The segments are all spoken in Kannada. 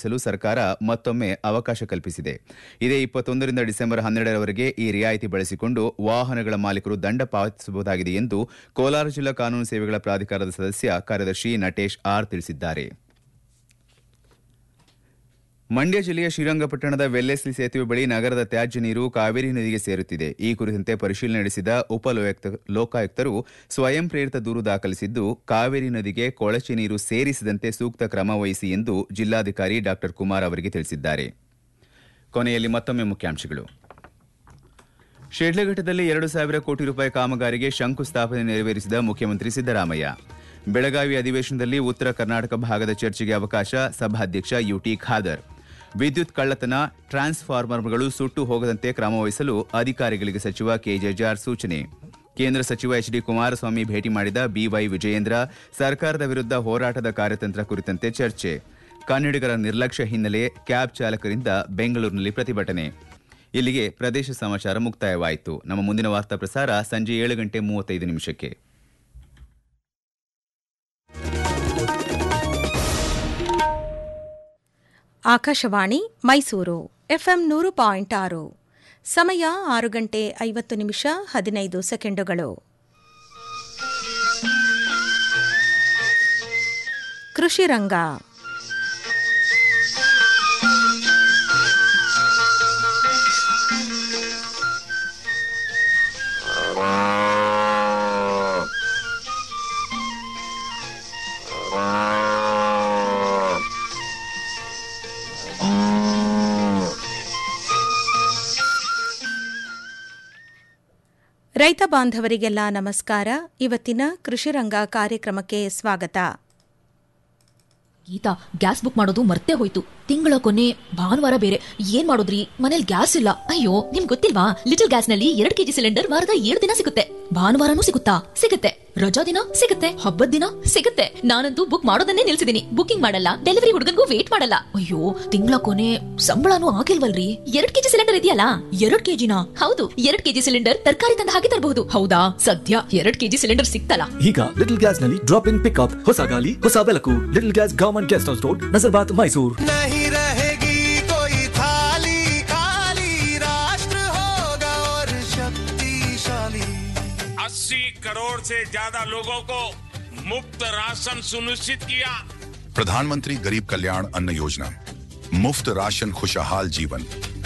ಪಾವತಿಸಲು ಸರ್ಕಾರ ಮತ್ತೊಮ್ಮೆ ಅವಕಾಶ ಕಲ್ಪಿಸಿದೆ ಇದೇ ಇಪ್ಪತ್ತೊಂದರಿಂದ ಡಿಸೆಂಬರ್ ಹನ್ನೆರಡರವರೆಗೆ ಈ ರಿಯಾಯಿತಿ ಬಳಸಿಕೊಂಡು ವಾಹನಗಳ ಮಾಲೀಕರು ದಂಡ ಪಾವತಿಸಬಹುದಾಗಿದೆ ಎಂದು ಕೋಲಾರ ಜಿಲ್ಲಾ ಕಾನೂನು ಸೇವೆಗಳ ಪ್ರಾಧಿಕಾರದ ಸದಸ್ಯ ಕಾರ್ಯದರ್ಶಿ ನಟೇಶ್ ಆರ್ ತಿಳಿಸಿದ್ದಾರೆ ಮಂಡ್ಯ ಜಿಲ್ಲೆಯ ಶ್ರೀರಂಗಪಟ್ಟಣದ ವೆಲ್ಲೆಸ್ಲಿ ಸೇತುವೆ ಬಳಿ ನಗರದ ತ್ಯಾಜ್ಯ ನೀರು ಕಾವೇರಿ ನದಿಗೆ ಸೇರುತ್ತಿದೆ ಈ ಕುರಿತಂತೆ ಪರಿಶೀಲನೆ ನಡೆಸಿದ ಉಪ ಲೋಕಾಯುಕ್ತರು ಸ್ವಯಂ ಪ್ರೇರಿತ ದೂರು ದಾಖಲಿಸಿದ್ದು ಕಾವೇರಿ ನದಿಗೆ ಕೊಳಚೆ ನೀರು ಸೇರಿಸದಂತೆ ಸೂಕ್ತ ಕ್ರಮ ವಹಿಸಿ ಎಂದು ಜಿಲ್ಲಾಧಿಕಾರಿ ಡಾ ಕುಮಾರ್ ಅವರಿಗೆ ತಿಳಿಸಿದ್ದಾರೆ ಕೊನೆಯಲ್ಲಿ ಮತ್ತೊಮ್ಮೆ ಮುಖ್ಯಾಂಶಗಳು ಶಿಡ್ಲಘಟ್ಟದಲ್ಲಿ ಎರಡು ಸಾವಿರ ಕೋಟಿ ರೂಪಾಯಿ ಕಾಮಗಾರಿಗೆ ಶಂಕುಸ್ಥಾಪನೆ ನೆರವೇರಿಸಿದ ಮುಖ್ಯಮಂತ್ರಿ ಸಿದ್ದರಾಮಯ್ಯ ಬೆಳಗಾವಿ ಅಧಿವೇಶನದಲ್ಲಿ ಉತ್ತರ ಕರ್ನಾಟಕ ಭಾಗದ ಚರ್ಚೆಗೆ ಅವಕಾಶ ಸಭಾಧ್ಯಕ್ಷ ಯುಟಿ ಖಾದರ್ ವಿದ್ಯುತ್ ಕಳ್ಳತನ ಟ್ರಾನ್ಸ್ಫಾರ್ಮರ್ಗಳು ಸುಟ್ಟು ಹೋಗದಂತೆ ಕ್ರಮ ವಹಿಸಲು ಅಧಿಕಾರಿಗಳಿಗೆ ಸಚಿವ ಕೆಜೆ ಜಾರ್ ಸೂಚನೆ ಕೇಂದ್ರ ಸಚಿವ ಎಚ್ ಡಿ ಕುಮಾರಸ್ವಾಮಿ ಭೇಟಿ ಮಾಡಿದ ಬಿವೈ ವಿಜಯೇಂದ್ರ ಸರ್ಕಾರದ ವಿರುದ್ಧ ಹೋರಾಟದ ಕಾರ್ಯತಂತ್ರ ಕುರಿತಂತೆ ಚರ್ಚೆ ಕನ್ನಡಿಗರ ನಿರ್ಲಕ್ಷ್ಯ ಹಿನ್ನೆಲೆ ಕ್ಯಾಬ್ ಚಾಲಕರಿಂದ ಬೆಂಗಳೂರಿನಲ್ಲಿ ಪ್ರತಿಭಟನೆ ಇಲ್ಲಿಗೆ ಪ್ರದೇಶ ಸಮಾಚಾರ ಮುಕ್ತಾಯವಾಯಿತು ನಮ್ಮ ಮುಂದಿನ ವಾರ್ತಾ ಪ್ರಸಾರ ಸಂಜೆ ಏಳು ಗಂಟೆ ಮೂವತ್ತೈದು ನಿಮಿಷಕ್ಕೆ ಆಕಾಶವಾಣಿ ಮೈಸೂರು ಎಫ್ಎಂ ನೂರು ಪಾಯಿಂಟ್ ಆರು ಸಮಯ ಆರು ಗಂಟೆ ಐವತ್ತು ನಿಮಿಷ ಹದಿನೈದು ಸೆಕೆಂಡುಗಳು ಕೃಷಿ ರಂಗ ರೈತ ಬಾಂಧವರಿಗೆಲ್ಲ ನಮಸ್ಕಾರ ಇವತ್ತಿನ ಕೃಷಿರಂಗ ಕಾರ್ಯಕ್ರಮಕ್ಕೆ ಸ್ವಾಗತ ಗೀತಾ ಗ್ಯಾಸ್ ಬುಕ್ ಮಾಡೋದು ಮರ್ತೇ ಹೋಯ್ತು ತಿಂಗಳ ಕೊನೆ ಭಾನುವಾರ ಬೇರೆ ಏನ್ ಮಾಡೋದ್ರಿ ಮನೇಲಿ ಗ್ಯಾಸ್ ಇಲ್ಲ ಅಯ್ಯೋ ನಿಮ್ ಗೊತ್ತಿಲ್ವಾ ಲಿಟಲ್ ಗ್ಯಾಸ್ ನಲ್ಲಿ ಎರಡ್ ಕೆಜಿ ಸಿಲಿಂಡರ್ ವಾರದ ಏಳು ದಿನ ಸಿಗುತ್ತೆ ಭಾನುವಾರನೂ ಸಿಗುತ್ತಾ ಸಿಗುತ್ತೆ ರಜಾ ದಿನ ಸಿಗುತ್ತೆ ಹಬ್ಬದ ದಿನ ಸಿಗುತ್ತೆ ನಾನಂತೂ ಬುಕ್ ಮಾಡೋದನ್ನೇ ನಿಲ್ಸಿದೀನಿ ಬುಕಿಂಗ್ ಮಾಡಲ್ಲ ಡೆಲಿವರಿ ಹುಡುಗನ್ಗೂ ವೇಟ್ ಮಾಡಲ್ಲ ಅಯ್ಯೋ ತಿಂಗಳ ಕೊನೆ ಸಂಬಳನೂ ಆಗಿಲ್ವಲ್ರಿ ಎರಡ್ ಕೆಜಿ ಸಿಲಿಂಡರ್ ಇದೆಯಲ್ಲ ಎರಡ್ ಕೆಜಿನ ಹೌದು ಎರಡ್ ಕೆಜಿ ಸಿಲಿಂಡರ್ ತರಕಾರಿ ತಂದು ಹಾಕಿ ತರಬಹುದು ಹೌದಾ ಸದ್ಯ ಎರಡ್ ಕೆಜಿ ಸಿಲಿಂಡರ್ ಸಿಕ್ತಲ್ಲ ಈಗ ಲಿಟಲ್ ಗ್ಯಾಸ್ ನಲ್ಲಿ ಡ್ರಾಪ್ ಇನ್ ಪಿಕ್ಅಪ್ ಹೊಸ ಗಾಲಿ ಹೊಸ ಬೆಳಕು little gas government guest house road Nazarbad Mysuru नहीं रहेगी कोई थाली खाली राष्ट्र होगा और शक्तिशाली अस्सी करोड़ से ज्यादा लोगों को मुफ्त राशन सुनिश्चित किया प्रधानमंत्री गरीब कल्याण अन्न योजना मुफ्त राशन खुशहाल जीवन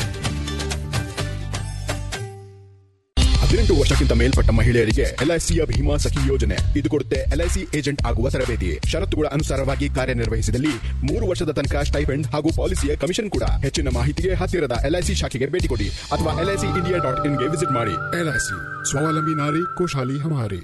ಹದಿನೆಂಟು ವರ್ಷಕ್ಕಿಂತ ಮೇಲ್ಪಟ್ಟ ಮಹಿಳೆಯರಿಗೆ ಎಲ್ಐಸಿಯ ಭೀಮಾ ಸಖಿ ಯೋಜನೆ ಇದು ಕೊಡುತ್ತೆ ಎಲ್ಐಸಿ ಏಜೆಂಟ್ ಆಗುವ ತರಬೇತಿ ಷರತ್ತುಗಳ ಅನುಸಾರವಾಗಿ ಕಾರ್ಯನಿರ್ವಹಿಸಿದಲ್ಲಿ ಮೂರು ವರ್ಷದ ತನಕ ಸ್ಟೈಫೆಂಡ್ ಹಾಗೂ ಪಾಲಿಸಿಯ ಕಮಿಷನ್ ಕೂಡ ಹೆಚ್ಚಿನ ಮಾಹಿತಿಗೆ ಹತ್ತಿರದ ಎಲ್ಐಸಿ ಶಾಖೆಗೆ ಭೇಟಿ ಕೊಡಿ ಅಥವಾ ಎಲ್ಐಸಿ ಇಂಡಿಯಾ ಡಾಟ್ ಇನ್ಗೆ ವಿಸಿಟ್ ಮಾಡಿ ಎಲ್ಐಸಿ ಸ್ವಾವಲಂಬಿ ನಾರಿ ಕೋಶಾಲಿ ಹಮಾರಿ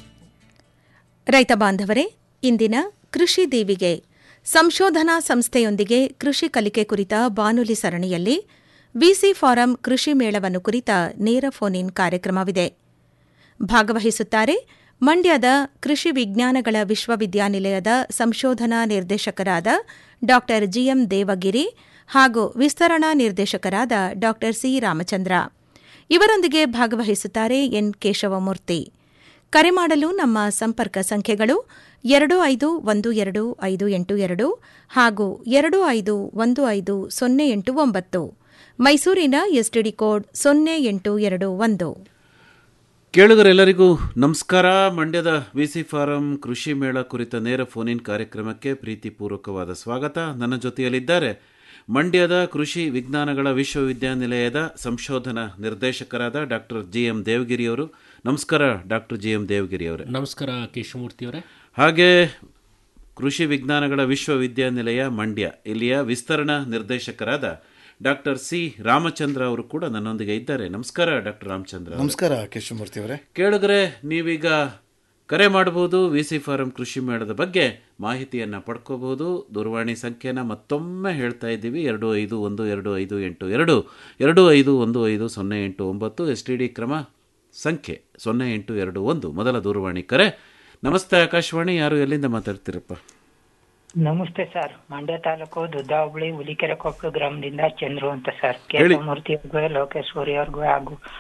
ರೈತ ಬಾಂಧವರೇ ಇಂದಿನ ಕೃಷಿ ದೀವಿಗೆ ಸಂಶೋಧನಾ ಸಂಸ್ಥೆಯೊಂದಿಗೆ ಕೃಷಿ ಕಲಿಕೆ ಕುರಿತ ಬಾನುಲಿ ಸರಣಿಯಲ್ಲಿ ವಿಸಿ ಫಾರಂ ಕೃಷಿ ಮೇಳವನ್ನು ಕುರಿತ ನೇರ ಫೋನ್ ಇನ್ ಕಾರ್ಯಕ್ರಮವಿದೆ ಭಾಗವಹಿಸುತ್ತಾರೆ ಮಂಡ್ಯದ ಕೃಷಿ ವಿಜ್ಞಾನಗಳ ವಿಶ್ವವಿದ್ಯಾನಿಲಯದ ಸಂಶೋಧನಾ ನಿರ್ದೇಶಕರಾದ ಡಾ ಜಿಎಂ ದೇವಗಿರಿ ಹಾಗೂ ವಿಸ್ತರಣಾ ನಿರ್ದೇಶಕರಾದ ಡಾ ಸಿ ರಾಮಚಂದ್ರ ಇವರೊಂದಿಗೆ ಭಾಗವಹಿಸುತ್ತಾರೆ ಎನ್ ಕೇಶವಮೂರ್ತಿ ಕರೆ ಮಾಡಲು ನಮ್ಮ ಸಂಪರ್ಕ ಸಂಖ್ಯೆಗಳು ಎರಡು ಐದು ಒಂದು ಎರಡು ಐದು ಎಂಟು ಎರಡು ಹಾಗೂ ಎರಡು ಐದು ಒಂದು ಐದು ಸೊನ್ನೆ ಎಂಟು ಒಂಬತ್ತು ಮೈಸೂರಿನ ಎಸ್ಟಿಡಿ ಕೋಡ್ ಸೊನ್ನೆ ಎಂಟು ಎರಡು ಒಂದು ಕೇಳುಗರೆಲ್ಲರಿಗೂ ನಮಸ್ಕಾರ ಮಂಡ್ಯದ ವಿಸಿ ಫಾರಂ ಕೃಷಿ ಮೇಳ ಕುರಿತ ನೇರ ಫೋನ್ ಇನ್ ಕಾರ್ಯಕ್ರಮಕ್ಕೆ ಪ್ರೀತಿಪೂರ್ವಕವಾದ ಸ್ವಾಗತ ನನ್ನ ಜೊತೆಯಲ್ಲಿದ್ದಾರೆ ಮಂಡ್ಯದ ಕೃಷಿ ವಿಜ್ಞಾನಗಳ ವಿಶ್ವವಿದ್ಯಾನಿಲಯದ ಸಂಶೋಧನಾ ನಿರ್ದೇಶಕರಾದ ಡಾಕ್ಟರ್ ಜಿ ಎಂ ದೇವಗಿರಿಯವರು ನಮಸ್ಕಾರ ಡಾಕ್ಟರ್ ಜಿ ಎಂ ದೇವಗಿರಿಯವರೇ ನಮಸ್ಕಾರ ಕೇಶವಮೂರ್ತಿ ಅವರೇ ಹಾಗೆ ಕೃಷಿ ವಿಜ್ಞಾನಗಳ ವಿಶ್ವವಿದ್ಯಾನಿಲಯ ಮಂಡ್ಯ ಇಲ್ಲಿಯ ವಿಸ್ತರಣಾ ನಿರ್ದೇಶಕರಾದ ಡಾಕ್ಟರ್ ಸಿ ರಾಮಚಂದ್ರ ಅವರು ಕೂಡ ನನ್ನೊಂದಿಗೆ ಇದ್ದಾರೆ ನಮಸ್ಕಾರ ಡಾಕ್ಟರ್ ರಾಮಚಂದ್ರ ಅವರೇ. ನಮಸ್ಕಾರ ಕೇಶವಮೂರ್ತಿ ಅವರೇ ಕೇಳಿದ್ರೆ ನೀವೀಗ ಕರೆ ಮಾಡಬಹುದು ವಿ ಸಿ ಫಾರಂ ಕೃಷಿ ಮೇಳದ ಬಗ್ಗೆ ಮಾಹಿತಿಯನ್ನು ಪಡ್ಕೋಬಹುದು ದೂರವಾಣಿ ಸಂಖ್ಯೆನ ಮತ್ತೊಮ್ಮೆ ಹೇಳ್ತಾ ಇದ್ದೀವಿ ಎರಡು ಐದು ಒಂದು ಎರಡು ಐದು ಎಂಟು ಎರಡು ಎರಡು ಐದು ಒಂದು ಐದು ಸೊನ್ನೆ ಎಂಟು ಒಂಬತ್ತು ಎಸ್ ಟಿ ಡಿ ಕ್ರಮ ಸಂಖ್ಯೆ ಸೊನ್ನೆ ಎಂಟು ಎರಡು ಒಂದು ಮೊದಲ ದೂರವಾಣಿ ಕರೆ ನಮಸ್ತೆ ಆಕಾಶವಾಣಿ ಯಾರು ಎಲ್ಲಿಂದ ಮಾತಾಡ್ತೀರಪ್ಪ ನಮಸ್ತೆ ಸರ್ ಮಂಡ್ಯ ತಾಲೂಕು ದುದ್ದಾ ಹುಬ್ಳಿ ಹುಲಿಕೆರೆ ಕೊಪ್ಪಳು ಗ್ರಾಮದಿಂದ ಚಂದ್ರು ಅಂತ ಸರ್ ಹೇಳಿ. ಕೇಶವಮೂರ್ತಿ ಅವ್ರಿಗೂ ಲೋಕೇಶ್ ಅವ್ರಿಗೂ ಹಾಗೂ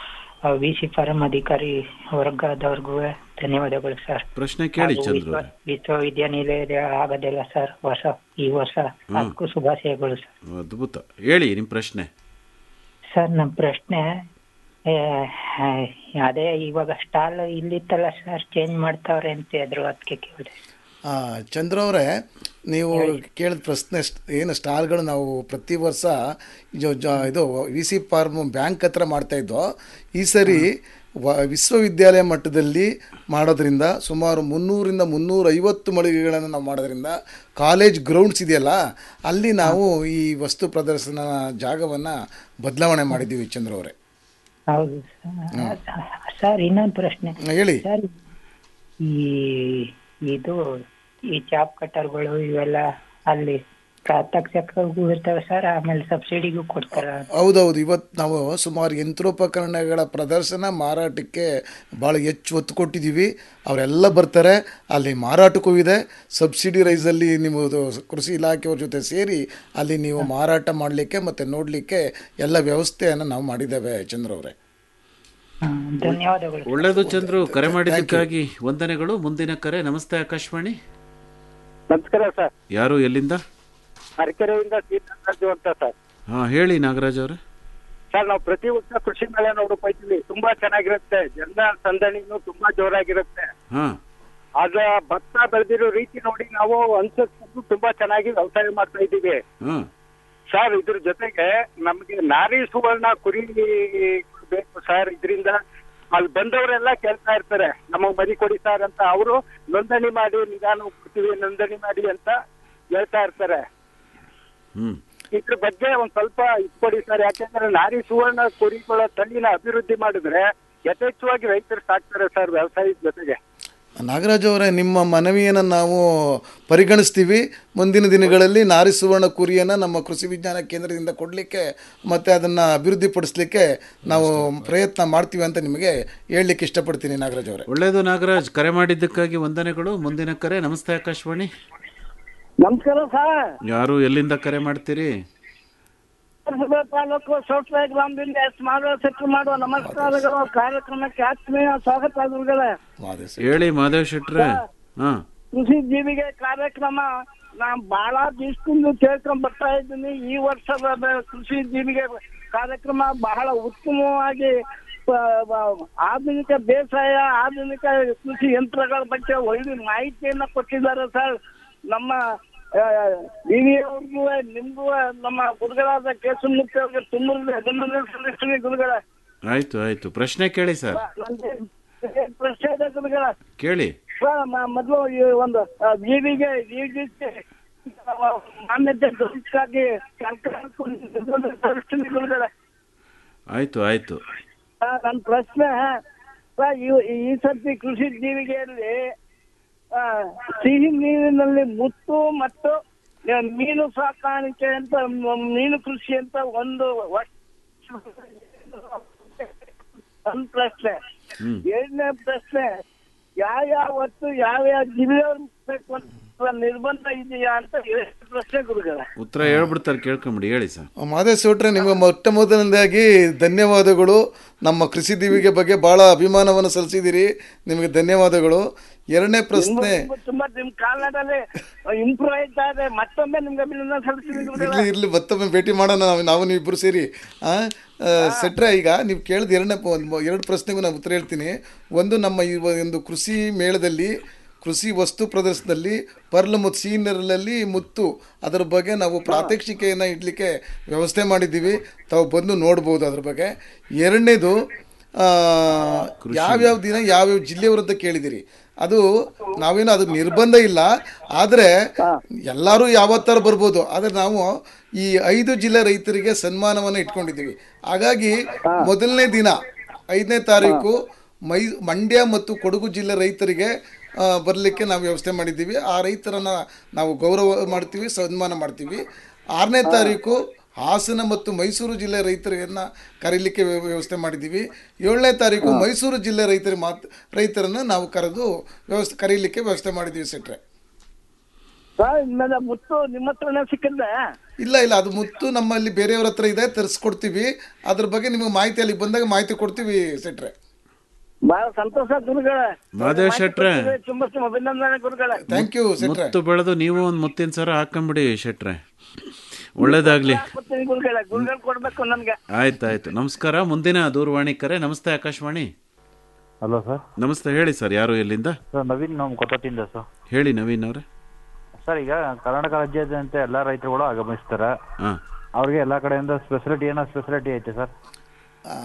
ವಿ ಸಿ ಫಾರಂ ಅಧಿಕಾರಿ ವರ್ಗದವ್ರಿಗೂ ಧನ್ಯವಾದಗಳು ಸರ್ ಪ್ರಶ್ನೆ ಕೇಳಿ ಹಾಗೂ ಚಂದ್ರು ವಿಶ್ವ- ವಿಶ್ವವಿದ್ಯಾನಿಲಯದ ಆಗೋದಿಲ್ಲ ಸರ್ ವರ್ಷ ಈ ವರ್ಷ ಅದಕ್ಕೂ ಶುಭಾಶಯಗಳು ಸರ್ ಅದ್ಭುತ ಹೇಳಿ ನಿಮ್ಮ ಪ್ರಶ್ನೆ ಸರ್ ನಮ್ಮ ಪ್ರಶ್ನೆ ಏ, ಆ, ಅದೇ ಇವಾಗ ಸ್ಟಾಲ್ ಇಲ್ಲಿತ್ತಲ್ಲ ಸರ್ ಚೇಂಜ್ ಮಾಡ್ತಾವ್ರೆ ಅಂತ ಇದ್ರು ಅದಕ್ಕೆ ಕೇಳಿದೆ ಆ, ಚಂದ್ರ ಅವರೇ ನೀವು ಕೇಳಿದ ಪ್ರಶ್ನೆ ಸ್ಟ್- ಏನು ಸ್ಟಾಲ್ಗಳು ನಾವು ಪ್ರತಿ ವರ್ಷ ಜೊ- ಜೊ- ಇದು ವಿ ಸಿ ಫಾರ್ಮ್ ಬ್ಯಾಂಕ್ ಹತ್ರ ಮಾಡ್ತಾ ಇದ್ದೋ ಈ ಸರಿ ವ ವಿಶ್ವವಿದ್ಯಾಲಯ ಮಟ್ಟದಲ್ಲಿ ಮಾಡೋದ್ರಿಂದ ಸುಮಾರು ಮುನ್ನೂರಿಂದ ಮುನ್ನೂರ ಐವತ್ತು ಮಳಿಗೆಗಳನ್ನು ನಾವು ಮಾಡೋದ್ರಿಂದ ಕಾಲೇಜ್ ಗ್ರೌಂಡ್ಸ್ ಇದೆಯಲ್ಲ ಅಲ್ಲಿ ನಾವು ಈ ವಸ್ತು ಪ್ರದರ್ಶನ ಜಾಗವನ್ನು ಬದಲಾವಣೆ ಮಾಡಿದ್ದೀವಿ ಚಂದ್ರ ಅವರೇ ಹೌದು ಸರ್ ಸರ್ ಇನ್ನೊಂದು ಪ್ರಶ್ನೆ ಹೇಳಿ ಸರ್ ಈ ಇದು ಈ ಚಾಪ್ ಕಟ್ಟರ್ಗಳು ಇವೆಲ್ಲ ಅಲ್ಲಿ ಪ್ರಾತ್ಯಕ್ಷಿಕಗೂ ಇರ್ತವೆ ಸರ್ ಆಮೇಲೆ ಸಬ್ಸಿಡಿಗೂ ಕೊಡ್ತಾರ ಹೌದೌದು ಇವತ್ತು ನಾವು ಸುಮಾರು ಯಂತ್ರೋಪಕರಣಗಳ ಪ್ರದರ್ಶನ ಮಾರಾಟಕ್ಕೆ ಭಾಳ ಹೆಚ್ಚು ಒತ್ತು ಕೊಟ್ಟಿದ್ದೀವಿ ಅವರೆಲ್ಲ ಬರ್ತಾರೆ ಅಲ್ಲಿ ಮಾರಾಟಕ್ಕೂ ಇದೆ ಸಬ್ಸಿಡಿ ರೈಸಲ್ಲಿ ನೀವು ಅದು ಕೃಷಿ ಇಲಾಖೆಯವ್ರ ಜೊತೆ ಸೇರಿ ಅಲ್ಲಿ ನೀವು ಮಾರಾಟ ಮಾಡಲಿಕ್ಕೆ ಮತ್ತು ನೋಡಲಿಕ್ಕೆ ಎಲ್ಲ ವ್ಯವಸ್ಥೆಯನ್ನು ನಾವು ಮಾಡಿದ್ದೇವೆ ಚಂದ್ರ ಅವರೇ ಧನ್ಯವಾದಗಳು ಒಳ್ಳೇದು ಚಂದ್ರು ಕರೆ ಮಾಡಿದ್ದಕ್ಕಾಗಿ ವಂದನೆಗಳು ಮುಂದಿನ ಕರೆ ನಮಸ್ತೆ ಆಕಾಶವಾಣಿ ನಮಸ್ಕಾರ ಸರ್ ಯಾರು ಎಲ್ಲಿಂದ ಅರಕೆರೆಯಿಂದ ಸೀತಾರಾಜು ಅಂತ ಸರ್ ಹಾ ಹೇಳಿ ನಾಗರಾಜ್ ಅವರೇ ಸರ್ ನಾವು ಪ್ರತಿ ವರ್ಷ ಕೃಷಿ ಮೇಳ ನೋಡಕ್ ಹೋಯ್ತೀವಿ ತುಂಬಾ ಚೆನ್ನಾಗಿರುತ್ತೆ ಜನ ಸಂದಣಿನೂ ತುಂಬಾ ಜೋರಾಗಿರುತ್ತೆ ಹಾ ಆಗ ಭತ್ತ ಬೆಳೆದಿರೋ ರೀತಿ ನೋಡಿ ನಾವು ಅನ್ಸೋದು ತುಂಬಾ ಚೆನ್ನಾಗಿ ವ್ಯವಸಾಯ ಮಾಡ್ತಾ ಇದ್ದೀವಿ ಹಾ ಸರ್ ಇದ್ರ ಜೊತೆಗೆ ನಮ್ಗೆ ನಾರಿ ಸುವರ್ಣ ಕುರಿ ಬೇಕು ಸರ್ ಇದರಿಂದ ಅಲ್ಲಿ ಬಂದವರೆಲ್ಲ ಕೇಳ್ತಾ ಇರ್ತಾರೆ ನಮಗ್ ಮರಿ ಕೊಡಿ ಸರ್ ಅಂತ ಅವರು ನೋಂದಣಿ ಮಾಡಿ ನಿಧಾನ ಕೊಡ್ತೀವಿ ನೋಂದಣಿ ಮಾಡಿ ಅಂತ ಹೇಳ್ತಾ ಇರ್ತಾರೆ ಹ್ಮ್ ಇದ್ರ ಬಗ್ಗೆ ಒಂದ್ ಸ್ವಲ್ಪ ಇಟ್ಕೊಡಿ ಸರ್ ಯಾಕೆಂದ್ರೆ ನಾರಿ ಸುವರ್ಣ ಕುರಿಗಳ ತಳಿನ ಅಭಿವೃದ್ಧಿ ಮಾಡಿದ್ರೆ ಯಥೇಚ್ಛವಾಗಿ ರೈತರು ಸಾಕ್ತಾರೆ ಸರ್ ವ್ಯವಸಾಯದ ಜೊತೆಗೆ ನಾಗರಾಜ್ ಅವರೇ ನಿಮ್ಮ ಮನವಿಯನ್ನು ನಾವು ಪರಿಗಣಿಸ್ತೀವಿ ಮುಂದಿನ ದಿನಗಳಲ್ಲಿ ನಾರಿ ಸುವರ್ಣ ಕುರಿಯನ್ನು ನಮ್ಮ ಕೃಷಿ ವಿಜ್ಞಾನ ಕೇಂದ್ರದಿಂದ ಕೊಡಲಿಕ್ಕೆ ಮತ್ತು ಅದನ್ನು ಅಭಿವೃದ್ಧಿಪಡಿಸಲಿಕ್ಕೆ ನಾವು ಪ್ರಯತ್ನ ಮಾಡ್ತೀವಿ ಅಂತ ನಿಮಗೆ ಹೇಳಲಿಕ್ಕೆ ಇಷ್ಟಪಡ್ತೀನಿ ನಾಗರಾಜ್ ಅವರೇ ಒಳ್ಳೇದು ನಾಗರಾಜ್ ಕರೆ ಮಾಡಿದ್ದಕ್ಕಾಗಿ ವಂದನೆಗಳು ಮುಂದಿನ ಕರೆ ನಮಸ್ತೆ ಆಕಾಶವಾಣಿ ನಮಸ್ಕಾರ ಸರ್ ಯಾರು ಎಲ್ಲಿಂದ ಕರೆ ಮಾಡ್ತೀರಿ ನರಸೀಪುರ ತಾಲೂಕು ಸೌಟ್ಲೆ ಗ್ರಾಮದಿಂದ ಎಸ್ ಮಾಡುವ ಸೆಟ್ಲ್ ಮಾಡುವ ನಮಸ್ಕಾರಗಳು ಕಾರ್ಯಕ್ರಮಕ್ಕೆ ಆತ್ಮೀಯ ಸ್ವಾಗತ ಗುರುಗಳೇ ಹೇಳಿ ಮಾದೇವ್ ಶೆಟ್ರೆ ಹಾ ಕೃಷಿ ಜೀವಿಗೆ ಕಾರ್ಯಕ್ರಮ ನಾನ್ ಬಹಳ ದಿವಸದಿಂದ ಕೇಳ್ಕೊಂಡ್ ಬರ್ತಾ ಇದ್ದೀನಿ ಈ ವರ್ಷದ ಬ- ಕೃಷಿ ಜೀವಿಗೆ ಕಾರ್ಯಕ್ರಮ ಬಹಳ ಉತ್ತಮವಾಗಿ ಪ- ವ- ಆಧುನಿಕ ಬೇಸಾಯ ಆಧುನಿಕ ಕೃಷಿ ಯಂತ್ರಗಳ ಬಗ್ಗೆ ಒಳ್ಳೆ ಮಾಹಿತಿಯನ್ನ ಕೊಟ್ಟಿದ್ದಾರೆ ಸರ್ ನಮ್ಮ ವಿವಿಯವ್ರಿಗೂ ನಿಮ್ಗೂ ನಮ್ಮ ಗುರುಗಳಾದ ಕೇಶವಮೂರ್ತಿ ಅವ್ರಿಗೆ ತುಂಬ ಅಭಿನಂದನೆ ಸಲ್ಲಿಸ್ತೀನಿ ಗುರುಗಳ ಆಯ್ತು ಆಯ್ತು ಪ್ರಶ್ನೆ ಕೇಳಿ ಸರ್ ನಂಗೆ ಪ್ರಶ್ನೆ ಇದೆ ಗುರುಗಳ ಕೇಳಿ ಸರ್ ಮ- ಮೊದಲು ಈ ಒಂದು ಆ, ಜೀವಿಗೆ ಜೀವಿಗೆ ಮಾನ್ಯತೆ ದೊರಕಾಗಿ ಸರ್ಕಾರಕ್ಕೆ ಗುರುಗಳ ಆಯ್ತು ಆಯ್ತು ನನ್ನ ಪ್ರಶ್ನೆ ಸರ್ ಈ ಈ ಸರ್ತಿ ಕೃಷಿ ಜೀವಿಗೆಯಲ್ಲಿ ಆ, ಸಿಹಿ ನೀರಿನಲ್ಲಿ ಮುತ್ತು ಮತ್ತು ಆ, ಮೀನು ಸಾಕಾಣಿಕೆ ಅಂತ ಮ- ಮೀನು ಕೃಷಿ ಅಂತ ಒಂದು ವರ್ಷ- ಒಂದ್ ಪ್ರಶ್ನೆ ಹ್ಮ್ ಎರಡನೇ ಪ್ರಶ್ನೆ ಯಾವ್ಯಾವ ಹೊತ್ತು ಯಾವ್ಯಾವ ಜಿಲ್ಲೆಯವ್ರು ಬೇಕು ಅಂತ ನಿರ್ಬಂಧ ಇದೆಯಾ ಅಂತ ಎರಡು ಪ್ರಶ್ನೆ ಗುರುಗಳ ಉತ್ತರ ಹೇಳ್ಬಿಡ್ತಾರೆ ಕೇಳ್ಕೊಂಬಿಡಿ ಹೇಳಿ ಸರ್ ಮಾದೇಶ್ ಸೌಟ್ರೆ ನಿಮಗೆ ಮೊಟ್ಟ ಮೊದಲನೇದಾಗಿ ಧನ್ಯವಾದಗಳು ನಮ್ಮ ಕೃಷಿ ದೀವಿಗೆ ಬಗ್ಗೆ ಭಾಳ ಅಭಿಮಾನವನ್ನು ಸಲ್ಲಿಸಿದ್ದೀರಿ ನಿಮಗೆ ಧನ್ಯವಾದಗಳು ಎರಡನೇ ಪ್ರಶ್ನೆ ತುಂಬಾ- ತುಂಬಾ ನಿಮ್ ಕಾಲ್ನಾಡಲ್ಲಿ ಇಂಪ್ರೂವ್ ಆಯ್ತಾ ಇದೆ ಮತ್ತೊಮ್ಮೆ ನಿಮ್ಗೆ ಅಭಿನಂದನೆ ಸಲ್ಲಿಸ್ತೀನಿ ಗುರುಗಳ ಇರ್ಲಿ ಇರ್ಲಿ ಮತ್ತೊಮ್ಮೆ ಭೇಟಿ ಮಾಡೋಣ ನಾವು ನಾವು ನೀವು ಇಬ್ಬರು ಸೇರಿ ಆ, ಆ, ಸೆಟ್ರೆ ಈಗ ನೀವು ಕೇಳಿದ ಎರಡನೇ ಪ- ಒಂದು ಎರಡು ಪ್ರಶ್ನೆಗೂ ನಾನು ಉತ್ತರ ಹೇಳ್ತೀನಿ ಒಂದು ನಮ್ಮ ಈ ಒಂದು ಕೃಷಿ ಮೇಳದಲ್ಲಿ ಕೃಷಿ ವಸ್ತು ಪ್ರದರ್ಶನದಲ್ಲಿ ಪರ್ಲ್ ಮತ್ತು ಸೀನರ್ಲಲ್ಲಿ ಮುತ್ತು ಅದರ ಬಗ್ಗೆ ನಾವು ಪ್ರಾತ್ಯಕ್ಷಿಕೆಯನ್ನು ಇಡಲಿಕ್ಕೆ ವ್ಯವಸ್ಥೆ ಮಾಡಿದ್ದೀವಿ ತಾವು ಬಂದು ನೋಡ್ಬೋದು ಅದ್ರ ಬಗ್ಗೆ ಎರಡನೇದು ಆ, ಯಾವ್ಯಾವ ದಿನ ಯಾವ್ಯಾವ ಜಿಲ್ಲೆಯವರು ಅಂತ ಕೇಳಿದಿರಿ ಅದು ನಾವೇನು ಅದು ನಿರ್ಬಂಧ ಇಲ್ಲ ಆದರೆ ಎಲ್ಲರೂ ಯಾವತ್ತಾರು ಬರ್ಬೋದು ಆದರೆ ನಾವು ಈ ಐದು ಜಿಲ್ಲೆ ರೈತರಿಗೆ ಸನ್ಮಾನವನ್ನು ಇಟ್ಕೊಂಡಿದ್ದೀವಿ ಹಾಗಾಗಿ ಮೊದಲನೇ ದಿನ ಐದನೇ ತಾರೀಕು ಮೈ ಮಂಡ್ಯ ಮತ್ತು ಕೊಡಗು ಜಿಲ್ಲೆ ರೈತರಿಗೆ ಬರಲಿಕ್ಕೆ ನಾವು ವ್ಯವಸ್ಥೆ ಮಾಡಿದ್ದೀವಿ ಆ ರೈತರನ್ನು ನಾವು ಗೌರವ ಮಾಡ್ತೀವಿ ಸನ್ಮಾನ ಮಾಡ್ತೀವಿ ಆರನೇ ತಾರೀಕು ಹಾಸನ ಮತ್ತು ಮೈಸೂರು ಜಿಲ್ಲೆ ರೈತರನ್ನ ಕರೀಲಿಕ್ಕೆ ವ್ಯ- ವ್ಯವಸ್ಥೆ ಮಾಡಿದ್ದೀವಿ ಏಳನೇ ತಾರೀಕು ಮೈಸೂರು ಜಿಲ್ಲೆ ರೈತರ ಮಾತು ರೈತರನ್ನು ನಾವು ಕರೆದು ವ್ಯವಸ್ಥೆ ಕರೀಲಿಕ್ಕೆ ವ್ಯವಸ್ಥೆ ಮಾಡಿದ್ದೀವಿ ಸೆಟ್ರೆ ಸರ್ ಇನ್ಮೇಲೆ ಮುತ್ತು ನಿಮ್ಮ ಹತ್ರನೇ ಸಿಕ್ಕಿದ್ದೆ ಇಲ್ಲ ಇಲ್ಲ ಅದು ಮುತ್ತು ನಮ್ಮಲ್ಲಿ ಬೇರೆಯವ್ರ ಹತ್ರ ಇದೆ ತರಿಸ್ಕೊಡ್ತೀವಿ ಅದ್ರ ಬಗ್ಗೆ ನಿಮಗೆ ಮಾಹಿತಿ ಅಲ್ಲಿ ಬಂದಾಗ ಮಾಹಿತಿ ಕೊಡ್ತೀವಿ ಸೆಟ್ರೆ ಬಹಳ ಸಂತೋಷ ಗುರುಗಳೇ ಮಾದೇವ್ ಶೆಟ್ರೆ. ತುಂಬಾ ತುಂಬ ಅಭಿನಂದನೆ ಗುರುಗಳೇ ಥ್ಯಾಂಕ್ ಯು ಮುತ್ತು ಬೆಳೆದು ನೀವು ಒಂದು ಮುತ್ತಿನ ಸರ ಹಾಕೊಂಬಿಡಿ ಶೆಟ್ರೆ ಒಳ್ಳೇದಾಗ್ಲಿ ಕೊಡ್ತೀನಿ ಗುರುಗಳೇ ಗುರುಗಳು ಕೊಡ್ಬೇಕು ನನ್ಗೆ ಆಯ್ತಾಯ್ತು ನಮಸ್ಕಾರ ಮುಂದಿನ ದೂರವಾಣಿ ಕರೆ ನಮಸ್ತೆ ಆಕಾಶವಾಣಿ ಹಲೋ ಸರ್ ನಮಸ್ತೆ ಹೇಳಿ ಸರ್ ಯಾರು ಎಲ್ಲಿಂದ ಸರ್ ನವೀನ್ ನಮ್ಮ ಕೊತ್ತಟ್ಟಿಂದ ಸರ್ ಹೇಳಿ ನವೀನ್ ಅವರೇ ಸರ್ ಈಗ ಕರ್ನಾಟಕ ರಾಜ್ಯಾದ್ಯಂತ ಎಲ್ಲ ರೈತರುಗಳು ಆಗಮಿಸ್ತಾರೆ ಹಾ ಅವ್ರಿಗೆ ಎಲ್ಲ ಕಡೆಯಿಂದ ಸ್ಪೆಸಿಲಿಟಿ ಏನೋ ಸ್ಪೆಸಿಲಿಟಿ ಐತೆ ಸರ್ ಆ,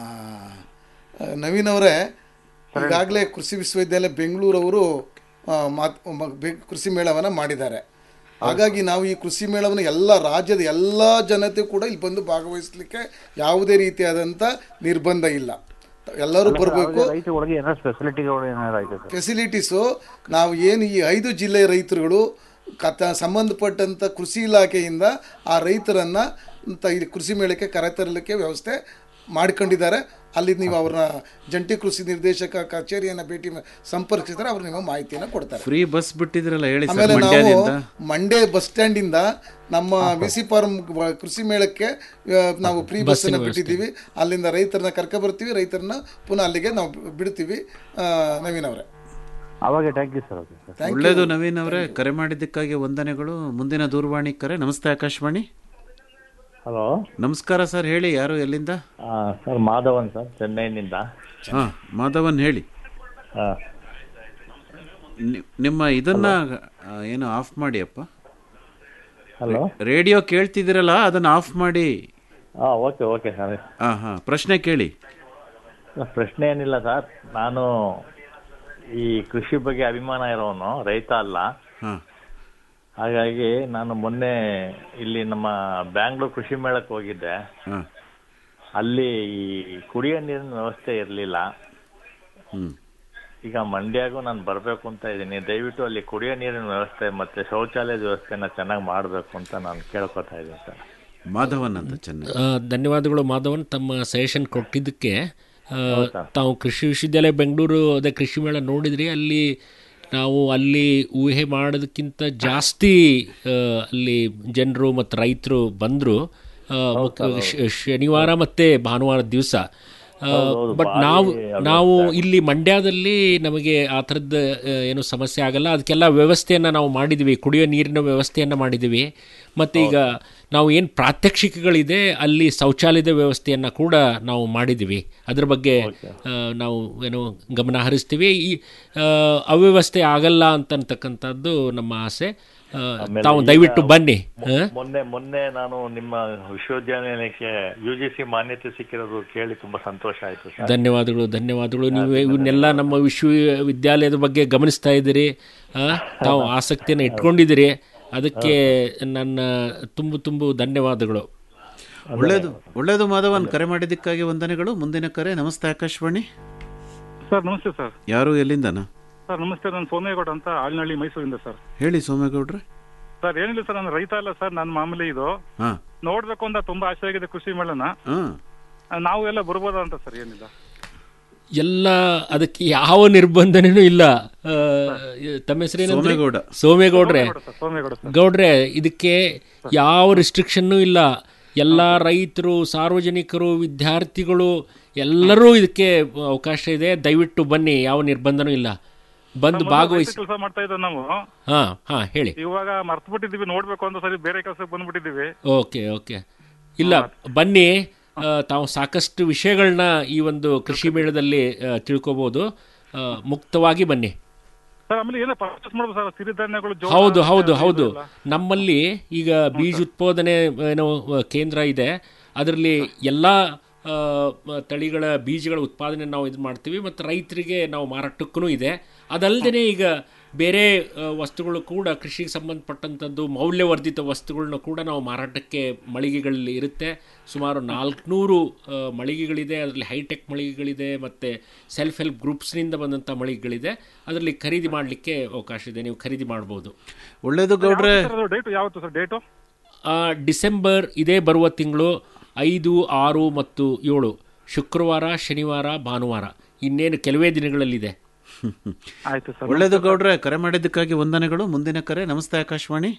ನವೀನ್ ಅವರೇ ಈಗಾಗಲೇ ಕೃಷಿ ವಿಶ್ವವಿದ್ಯಾಲಯ ಬೆಂಗಳೂರವರು ಆ, ಮಾತ್- ಮ- ಬೆ- ಕೃಷಿ ಮೇಳವನ್ನು ಮಾಡಿದ್ದಾರೆ ಹಾಗಾಗಿ ನಾವು ಈ ಕೃಷಿ ಮೇಳವನ್ನು ಎಲ್ಲ ರಾಜ್ಯದ ಎಲ್ಲ ಜನತೆ ಕೂಡ ಇಲ್ಲಿ ಬಂದು ಭಾಗವಹಿಸಲಿಕ್ಕೆ ಯಾವುದೇ ರೀತಿಯಾದಂಥ ನಿರ್ಬಂಧ ಇಲ್ಲ ಎಲ್ಲರೂ ಬರಬೇಕು ರೈತರುಗಳಿಗೆ ಏನೋ ಸ್ಪೆಸಿಲಿಟಿಗಳು ಏನಾರು ಐತೆ ಸರ್ ಫೆಸಿಲಿಟೀಸು ನಾವು ಏನು ಈ ಐದು ಜಿಲ್ಲೆಯ ರೈತರುಗಳು ಕಥ ಸಂಬಂಧಪಟ್ಟಂಥ ಕೃಷಿ ಇಲಾಖೆಯಿಂದ ಆ ರೈತರನ್ನು ತ- ಈ ಕೃಷಿ ಮೇಳಕ್ಕೆ ಕರೆತರಲಿಕ್ಕೆ ವ್ಯವಸ್ಥೆ ಮಾಡ್ಕೊಂಡಿದ್ದಾರೆ ಅಲ್ಲಿ ನೀವು ಅವ್ರನ್ನ ಜಂಟಿ ಕೃಷಿ ನಿರ್ದೇಶಕ ಕಚೇರಿಯನ್ನು ಭೇಟಿ ಮಾ- ಸಂಪರ್ಕಿಸಿದ್ರೆ ಅವ್ರು ನಿಮಗೆ ಮಾಹಿತಿಯನ್ನು ಕೊಡ್ತಾರೆ ಫ್ರೀ ಬಸ್ ಬಿಟ್ಟಿದ್ರಲ್ಲ ಹೇಳಿ ಸರ್ ಆಮೇಲೆ ನಾವು ಮಂಡ್ಯದಿಂದ ಮಂಡ್ಯ ಬಸ್ ಸ್ಟ್ಯಾಂಡಿಂದ ನಮ್ಮ ವಿ ಸಿ ಫಾರ್ಮ್ ಕೃಷಿ ಮೇಳಕ್ಕೆ ಆ, ನಾವು ಫ್ರೀ ಬಸ್ಸನ್ನು ಬಿಟ್ಟಿದ್ದೀವಿ ಅಲ್ಲಿಂದ ರೈತರನ್ನ ಕರ್ಕೊ ಬರ್ತೀವಿ ರೈತರನ್ನ ಪುನಃ ಅಲ್ಲಿಗೆ ನಾವು ಬಿಡ್ತೀವಿ ಆ, ನವೀನ್ ಅವರೇ ಅವಾಗ thank you sir okay sir ಒಳ್ಳೇದು ನವೀನ್ ಅವರೇ ಕರೆ ಮಾಡಿದ್ದಕ್ಕಾಗಿ ವಂದನೆಗಳು ಮುಂದಿನ ದೂರವಾಣಿ ಕರೆ ನಮಸ್ತೆ ಆಕಾಶವಾಣಿ ಹಲೋ ನಮಸ್ಕಾರ ಸರ್ ಹೇಳಿ ಯಾರು ಎಲ್ಲಿಂದ ಸರ್ ಮಾಧವನ್ ಸರ್ ಚೆನ್ನೈನಿಂದ ಹಾ ಮಾಧವನ್ ಹೇಳಿ ಹಾಂ ನಿ- ನಿಮ್ಮ ಇದನ್ನ ಆ, ಏನು ಆಫ್ ಮಾಡಿ ಅಪ್ಪ ಹಲೋ ರೇಡಿಯೋ ಕೇಳ್ತಿದ್ದೀರಲ್ಲ ಅದನ್ನ ಆಫ್ ಮಾಡಿ ಹಾಂ ಓಕೆ ಓಕೆ ಸರ್ ಹಾ ಹಾ ಪ್ರಶ್ನೆ ಕೇಳಿ ಪ್ರಶ್ನೆ ಏನಿಲ್ಲ ಸರ್ ನಾನು ಈ ಕೃಷಿ ಬಗ್ಗೆ ಅಭಿಮಾನ ಇರೋನು ರೈತ ಅಲ್ಲ ಹಾ ಹಾಗಾಗಿ ನಾನು ಮೊನ್ನೆ ಇಲ್ಲಿ ನಮ್ಮ ಬ್ಯಾಂಗ್ಳೂರ್ ಕೃಷಿ ಮೇಳಕ್ಕೆ ಹೋಗಿದ್ದೆ ಹಾ ಅಲ್ಲಿ ಈ ಕುಡಿಯೋ ನೀರಿನ ವ್ಯವಸ್ಥೆ ಇರಲಿಲ್ಲ ಹ್ಮ್ ಈಗ ಮಂಡ್ಯಾಗೂ ನಾನು ಬರಬೇಕು ಅಂತ ಇದ್ದೀನಿ ದಯವಿಟ್ಟು ಅಲ್ಲಿ ಕುಡಿಯೋ ನೀರಿನ ವ್ಯವಸ್ಥೆ ಮತ್ತೆ ಶೌಚಾಲಯದ ವ್ಯವಸ್ಥೆನ ಚೆನ್ನಾಗಿ ಮಾಡಬೇಕು ಅಂತ ನಾನು ಕೇಳ್ಕೊತಾ ಇದ್ದೀನಿ ಸರ್ ಮಾಧವನ್ ಅಂತ ಚೆನ್ನೈ ಆ, ಧನ್ಯವಾದಗಳು ಮಾಧವನ್ ತಮ್ಮ ಸಜೆಷನ್ ಕೊಟ್ಟಿದ್ದಕ್ಕೆ ಆ, ತಾವು ಕೃಷಿ ವಿಶ್ವವಿದ್ಯಾಲಯ ಬೆಂಗಳೂರು ಅದೇ ಕೃಷಿ ಮೇಳ ನೋಡಿದ್ರಿ ಅಲ್ಲಿ ನಾವು ಅಲ್ಲಿ ಊಹೆ ಮಾಡೋದಕ್ಕಿಂತ ಜಾಸ್ತಿ ಆ, ಅಲ್ಲಿ ಜನರು ಮತ್ತು ರೈತರು ಬಂದರು ಶನಿವಾರ ಮತ್ತು ಭಾನುವಾರ ದಿವಸ ಹೌದೌದು, ಬಟ್ ಭಾರಿ ನಾವು ವ್ಯವಸ್ಥೆ ನಾವು ಇಲ್ಲಿ ಮಂಡ್ಯದಲ್ಲಿ ನಮಗೆ ಆ ಥರದ್ದು ಆ, ಏನು ಸಮಸ್ಯೆ ಆಗಲ್ಲ ಅದಕ್ಕೆಲ್ಲ ವ್ಯವಸ್ಥೆಯನ್ನು ನಾವು ಮಾಡಿದ್ವಿ ಕುಡಿಯೋ ನೀರಿನ ವ್ಯವಸ್ಥೆಯನ್ನು ಮಾಡಿದ್ವಿ ಮತ್ತು ಈಗ ನಾವು ಏನು ಪ್ರಾತ್ಯಕ್ಷಿಕೆಗಳಿದೆ ಅಲ್ಲಿ ಶೌಚಾಲಯದ ವ್ಯವಸ್ಥೆಯನ್ನು ಕೂಡ ನಾವು ಮಾಡಿದ್ವಿ ಅದ್ರ ಬಗ್ಗೆ ಆ, ನಾವು ಏನು ಗಮನ ಹರಿಸ್ತೀವಿ ಈ ಆ, ಅವ್ಯವಸ್ಥೆ ಆಗಲ್ಲ ಅಂತಕ್ಕಂಥದ್ದು ನಮ್ಮ ಆಸೆ ಆ, ಆಮೇಲೆ ತಾವು ಈಗ ದಯವಿಟ್ಟು ಬನ್ನಿ ಮೊ- ಆ? ಮೊನ್ನೆ ಮೊನ್ನೆ ನಾನು ನಿಮ್ಮ ವಿಶ್ವವಿದ್ಯಾನಿಲಯಕ್ಕೆ ಯು ಜಿ ಸಿ ಮಾನ್ಯತೆ ಸಿಕ್ಕಿರೋದು ಕೇಳಿ ತುಂಬಾ ಸಂತೋಷ ಆಯ್ತು ಸರ್ ಧನ್ಯವಾದಗಳು ಧನ್ಯವಾದಗಳು ನೀವು ಇವನ್ನೆಲ್ಲ ನಮ್ಮ ವಿಶ್ವವಿದ್ಯಾಲಯದ ಬಗ್ಗೆ ಗಮನಿಸ್ತಾ ಇದ್ದೀರಿ ಆ, ತಾವು ಆಸಕ್ತಿಯನ್ನು ಇಟ್ಕೊಂಡಿದ್ದೀರಿ ಅದಕ್ಕೆ ನನ್ನ ತುಂಬು ತುಂಬು ಧನ್ಯವಾದಗಳು ಒಳ್ಳೇದು ಒಳ್ಳೇದು ಮಾಧವನ್ ಕರೆ ಮಾಡಿದ್ದಕ್ಕಾಗಿ ವಂದನೆಗಳು ಮುಂದಿನ ಕರೆ ನಮಸ್ತೆ ಆಕಾಶವಾಣಿ ಸರ್ ನಮಸ್ತೆ ಸರ್ ಯಾರು ಎಲ್ಲಿಂದನ ಸರ್ ನಮಸ್ತೆ ನಾನು ಸೋಮೇಗೌಡ ಅಂತ ಆಲ್ನಹಳ್ಳಿ ಮೈಸೂರಿಂದ ಸರ್ ಹೇಳಿ ಸೋಮೇಗೌಡ್ರೆ ಸರ್ ಏನಿಲ್ಲ ಸರ್ ನಾನು ರೈತ ಅಲ್ಲ ಸರ್ ನನ್ನ ಮಾಮೂಲಿ ಇದು ಹಾ ನೋಡ್ಬೇಕು ಅಂತ ತುಂಬಾ ಆಸೆ ಆಗಿದೆ ಕೃಷಿ ಮೇಳನ ಹಾ ನಾವು ಎಲ್ಲ ಬರ್ಬೋದಾ ಅಂತ ಸರ್ ಏನಿಲ್ಲ ಎಲ್ಲ ಅದಕ್ಕೆ ಯಾವ ನಿರ್ಬಂಧನೂ ಇಲ್ಲ ಆ, ತಮ್ಮ ಹೆಸರೇನಂದ್ರಿ? ಸೋಮೇಗೌಡ. ಸೋಮೇಗೌಡ್ರೆ ಸೋಮೇಗೌಡ ಸರ್, ಸೋಮೇಗೌಡ ಸರ್. ಗೌಡ್ರೆ ಇದಕ್ಕೆ ಯಾವ ರಿಸ್ಟ್ರಿಕ್ಷನ್ನೂ ಇಲ್ಲ ಎಲ್ಲ ರೈತರು ಸಾರ್ವಜನಿಕರು ವಿದ್ಯಾರ್ಥಿಗಳು ಎಲ್ಲರೂ ಇದಕ್ಕೆ ಅವಕಾಶ ಇದೆ ದಯವಿಟ್ಟು ಬನ್ನಿ ಯಾವ ನಿರ್ಬಂಧನೂ ಇಲ್ಲ ಬಂದು ಭಾಗವಹಿಸಿ ಕೆಲಸ ಮಾಡ್ತಾ ಇದ್ದ ನಾವು ಹಾ ಹಾ ಹೇಳಿ ಇವಾಗ ಮರ್ತು ಬಿಟ್ಟಿದೀವಿ ನೋಡ್ಬೇಕು ಅಂತ ಸರಿ ಬೇರೆ ಕೆಲಸಕ್ಕೆ ಬಂದ್ಬಿಟ್ಟಿದೀವಿ ಓಕೆ ಓಕೆ ಇಲ್ಲ ಬನ್ನಿ ಆ, ತಾವು ಸಾಕಷ್ಟು ವಿಷಯಗಳನ್ನ ಈ ಒಂದು ಕೃಷಿ ಮೇಳದಲ್ಲಿ ಆ, ತಿಳ್ಕೊಬೋದು ಆ, ಮುಕ್ತವಾಗಿ ಬನ್ನಿ ಸರ್ ಆಮೇಲೆ ಏನೋ ಪರ್ಚೇಸ್ ಮಾಡ್ಬೋದು ಸರ್ ಸಿರಿಧಾನ್ಯಗಳು ಜೋಳ, ಹೌದು ಹೌದು ಇದು ಹೌದು ಎಲ್ಲ. ನಮ್ಮಲ್ಲಿ ಈಗ ಬೀಜ ಉತ್ಪಾದನೆ ಏನೋ ಆ, ಕೇಂದ್ರ ಇದೆ ಅದರಲ್ಲಿ ಎಲ್ಲ ಆ, ಮ- ತಳಿಗಳ ಬೀಜಗಳ ಉತ್ಪಾದನೆ ನಾವು ಇದು ಮಾಡ್ತೀವಿ ಮತ್ತು ರೈತರಿಗೆ ನಾವು ಮಾರಾಟಕ್ಕೂ ಇದೆ ಅದಲ್ಲದೆ ಈಗ ಬೇರೆ ಆ, ವಸ್ತುಗಳು ಕೂಡ ಕೃಷಿಗೆ ಸಂಬಂಧಪಟ್ಟಂಥದ್ದು ಮೌಲ್ಯವರ್ಧಿತ ವಸ್ತುಗಳನ್ನ ಕೂಡ ನಾವು ಮಾರಾಟಕ್ಕೆ ಮಳಿಗೆಗಳಲ್ಲಿ ಇರುತ್ತೆ ಸುಮಾರು ನಾಲ್ಕುನೂರು ಮಳಿಗೆಗಳಿದೆ ಅದರಲ್ಲಿ ಹೈಟೆಕ್ ಮಳಿಗೆಗಳಿದೆ ಮತ್ತು ಸೆಲ್ಫ್ ಹೆಲ್ಪ್ ಗ್ರೂಪ್ಸ್ನಿಂದ ಬಂದಂಥ ಮಳಿಗೆಗಳಿದೆ ಅದರಲ್ಲಿ ಖರೀದಿ ಮಾಡಲಿಕ್ಕೆ ಅವಕಾಶ ಇದೆ ನೀವು ಖರೀದಿ ಮಾಡ್ಬೋದು ಒಳ್ಳೇದು ಗೌಡ್ರೆ ಡೇಟು ಯಾವತ್ತು ಸರ್ ಡೇಟು ಆ, ಡಿಸೆಂಬರ್ ಇದೇ ಬರುವ ತಿಂಗಳು ಐದು ಆರು ಮತ್ತು ಏಳು ಶುಕ್ರವಾರ ಶನಿವಾರ ಭಾನುವಾರ ಇನ್ನೇನು ಕೆಲವೇ ದಿನಗಳಲ್ಲಿದೆ ಆಯ್ತು ಸರ್ ಒಳ್ಳೇದು ಗೌಡ್ರೆ ಕರೆ ಮಾಡಿದ್ದಕ್ಕಾಗಿ ವಂದನೆಗಳು ಮುಂದಿನ ಕರೆ ನಮಸ್ತೆ ಆಕಾಶವಾಣಿ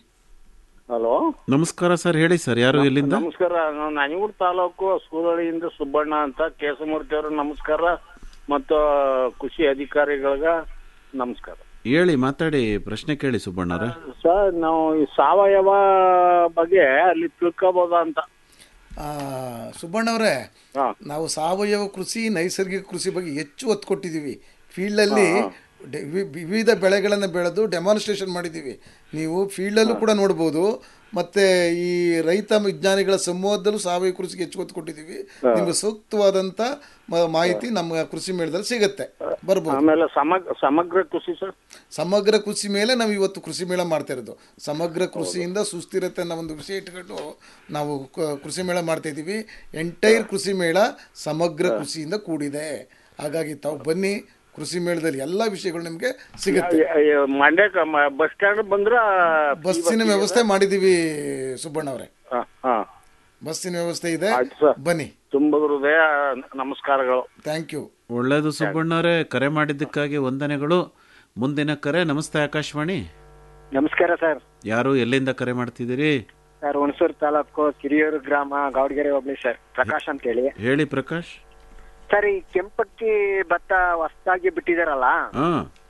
ಹಲೋ ನಮಸ್ಕಾರ ಸರ್ ಹೇಳಿ ಸರ್ ಯಾರು ಎಲ್ಲಿಂದ ನಮಸ್ಕಾರ ನಾನು ನಂಜನಗೂಡು ತಾಲೂಕು ಸೂರಳಿಯಿಂದ ಸುಬ್ಬಣ್ಣ ಅಂತ ಕೇಶಮೂರ್ತಿ ಅವರು ನಮಸ್ಕಾರ ಮತ್ತು ಕೃಷಿ ಅಧಿಕಾರಿಗಳಿಗ ನಮಸ್ಕಾರ ಹೇಳಿ ಮಾತಾಡಿ ಪ್ರಶ್ನೆ ಕೇಳಿ ಸುಬ್ಬಣ್ಣರ ಸರ್ ನಾವು ಈ ಸಾವಯವ ಬಗ್ಗೆ ಅಲ್ಲಿ ತಿಳ್ಕೋಬೋದಾ ಅಂತ ಆ, ಸುಬ್ಬಣ್ಣವ್ರೆ ನಾವು ಸಾವಯವ ಕೃಷಿ ನೈಸರ್ಗಿಕ ಕೃಷಿ ಬಗ್ಗೆ ಹೆಚ್ಚು ಒತ್ತು ಕೊಟ್ಟಿದ್ದೀವಿ ಫೀಲ್ಡಲ್ಲಿ ಡೆ- ವಿ- ವಿವಿಧ ಬೆಳೆಗಳನ್ನು ಬೆಳೆದು ಡೆಮಾನ್ಸ್ಟ್ರೇಷನ್ ಮಾಡಿದ್ದೀವಿ ನೀವು ಫೀಲ್ಡಲ್ಲೂ ಕೂಡ ನೋಡ್ಬೋದು ಮತ್ತೆ ಈ ರೈತ ವಿಜ್ಞಾನಿಗಳ ಸಂವಾದದಲ್ಲೂ ಸಾವಯವ ಕೃಷಿಗೆ ಹೆಚ್ಚು ಒತ್ತು ಕೊಟ್ಟಿದ್ದೀವಿ ಹಾ. ನಿಮ್ಗೆ ಸೂಕ್ತವಾದಂಥ ಮ- ಮಾಹಿತಿ ನಮ್ಮ ಕೃಷಿ ಮೇಳದಲ್ಲಿ ಸಿಗುತ್ತೆ ಬರ್ಬೋದು ಆಮೇಲೆ ಸಮಗ್ರ ಸಮಗ್ರ ಕೃಷಿ ಸರ್ ಸಮಗ್ರ ಕೃಷಿ ಮೇಲೆ ನಾವು ಇವತ್ತು ಕೃಷಿ ಮೇಳ ಮಾಡ್ತಾ ಇರೋದು ಸಮಗ್ರ ಕೃಷಿಯಿಂದ ಸುಸ್ಥಿರತೆ ಅನ್ನೋ ಒಂದು ವಿಷಯ ಇಟ್ಕೊಂಡು ನಾವು ಕ- ಕೃಷಿ ಮೇಳ ಮಾಡ್ತಾ ಇದ್ದೀವಿ ಎಂಟೈರ್ ಕೃಷಿ ಮೇಳ ಸಮಗ್ರ ಕೃಷಿಯಿಂದ ಕೂಡಿದೆ ಹಾಗಾಗಿ ತಾವು ಬನ್ನಿ ಕೃಷಿ ಮೇಳದಲ್ಲಿ ಎಲ್ಲ ವಿಷಯಗಳು ನಿಮಗೆ ಸಿಗುತ್ತೆ ಮಂಡ್ಯಕ್ಕೆ ಬಸ್ ಸ್ಟ್ಯಾಂಡ್ ಬಂದ್ರ ಬಸ್ಸಿನ ವ್ಯವಸ್ಥೆ ಮಾಡಿದ್ದೀವಿ ಸುಬ್ಬಣ್ಣ ಅವರೇ ಹಾ, ಹಾ. ಬಸ್ಸಿನ ವ್ಯವಸ್ಥೆ ಇದೆ ಆಯ್ತು ಸರ್ ಬನ್ನಿ ತುಂಬ ಹೃದಯ ನಮಸ್ಕಾರಗಳು ಥ್ಯಾಂಕ್ ಯು ಒಳ್ಳೇದು ಸುಬ್ಬಣ್ಣರೇ ಕರೆ ಮಾಡಿದ್ದಕ್ಕಾಗಿ ವಂದನೆಗಳು ಮುಂದಿನ ಕರೆ ನಮಸ್ತೆ ಆಕಾಶವಾಣಿ ನಮಸ್ಕಾರ ಸರ್ ಯಾರು ಎಲ್ಲಿಂದ ಕರೆ ಮಾಡ್ತಿದ್ದೀರಿ ಸರ್ ಹುಣಸೂರು ತಾಲೂಕು ಕಿರಿಯೂರು ಗ್ರಾಮ ಗೌಡಗೆರೆ ಹೋಗ್ಲಿ ಸರ್ ಪ್ರಕಾಶ್ ಅಂತ ಹೇಳಿ ಹೇಳಿ ಪ್ರಕಾಶ್ ಸರ್ ಈ ಕೆಂಪಕ್ಕಿ ಭತ್ತ ಹೊಸದಾಗಿ ಬಿಟ್ಟಿದಾರಲ್ಲ ಹಾ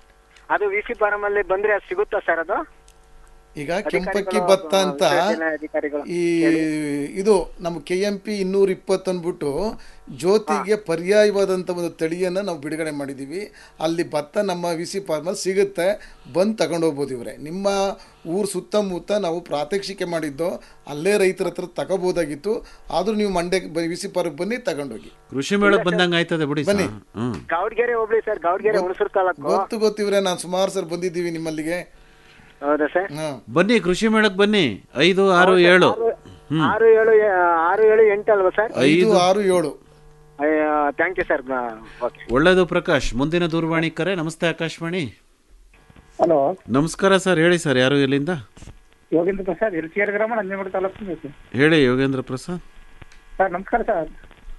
ಅದು ವಿ ಸಿ ಫಾರಂ ಅಲ್ಲಿ ಬಂದ್ರೆ ಅದು ಸಿಗುತ್ತಾ ಸರ್ ಅದು ಈಗ ಕೆಂಪಕ್ಕಿ ಭತ್ತ ಅಂತ ವಿಶ್ವವಿದ್ಯಾಲಯ ಅಧಿಕಾರಿಗಳು ಈ ಇದು ನಮ್ಮ ಕೆ ಎಂ ಪಿ ಇನ್ನೂರ ಇಪ್ಪತ್ತು ಅಂದ್ಬಿಟ್ಟು ಜ್ಯೋತಿಗೆ ಪರ್ಯಾಯವಾದಂಥ ಒಂದು ತಳಿಯನ್ನು ನಾವು ಬಿಡುಗಡೆ ಮಾಡಿದ್ದೀವಿ ಅಲ್ಲಿ ಭತ್ತ ನಮ್ಮ ವಿ ಸಿ ಫಾರ್ಮಲ್ಲಿ ಸಿಗುತ್ತೆ ಬಂದು ತಗೊಂಡು ಹೋಗ್ಬೋದು ಇವರೇ ನಿಮ್ಮ ಊರು ಸುತ್ತಮುತ್ತ ನಾವು ಪ್ರಾತ್ಯಕ್ಷಿಕೆ ಮಾಡಿದ್ದು ಅಲ್ಲೇ ರೈತರ ಹತ್ರ ತಗೋಬೋದಾಗಿತ್ತು ಆದರೂ ನೀವು ಮಂಡ್ಯಕ್ಕೆ ವಿ ಸಿ ಪಾರ್ಕ್ ಬನ್ನಿ ತಗೊಂಡೋಗಿ ಕೃಷಿ ಮೇಳಕ್ಕೆ ಬಂದಂಗೆ ಆಯ್ತದೆ ಬಿಡಿ ಬನ್ನಿ. ಸರ್. ಹ್ಮ್ ಗೌಡ್ಗೆರೆ ಹೋಗ್ಲಿ ಸರ್ ಗೌಡ್ಗೆರೆ ಹುಣಸೂರು ತಾಲೂಕು ಗೊತ್ತು ಗೊತ್ತಿವ್ರೆ ನಾನು ಸುಮಾರು ಸರ್ ಬಂದಿದ್ದೀವಿ ನಿಮ್ಮಲ್ಲಿಗೆ ಹೌದಾ ಸರ್ ಬನ್ನಿ ಕೃಷಿ ಮೇಳಕ್ಕೆ ಬನ್ನಿ ಐದು ಆರು ಏಳು ಹ್ಮ್ ಆರು ಏಳು ಎ- ಆರು ಏಳು ಎಂಟು ಅಲ್ವಾ ಸರ್ ಐದು ಆರು ಏಳು ಥ್ಯಾಂಕ್ ಯು ಸರ್ ಓಕೆ ಒಳ್ಳೇದು ಪ್ರಕಾಶ್ ಮುಂದಿನ ದೂರವಾಣಿ ಕರೆ ನಮಸ್ತೆ ಆಕಾಶವಾಣಿ ಹಲೋ ನಮಸ್ಕಾರ ಸರ್ ಹೇಳಿ ಸರ್ ಯಾರು ಎಲ್ಲಿಂದ ಯೋಗೇಂದ್ರ ಪ್ರಸಾದ್ ಇರ್ಚಿಯರ್ ಗ್ರಾಮ ನಂಜನಗೂಡು ತಾಲೂಕು ಬೇಕು ಹೇಳಿ ಯೋಗೇಂದ್ರ ಪ್ರಸಾದ್ ಸರ್ ನಮಸ್ಕಾರ ಸರ್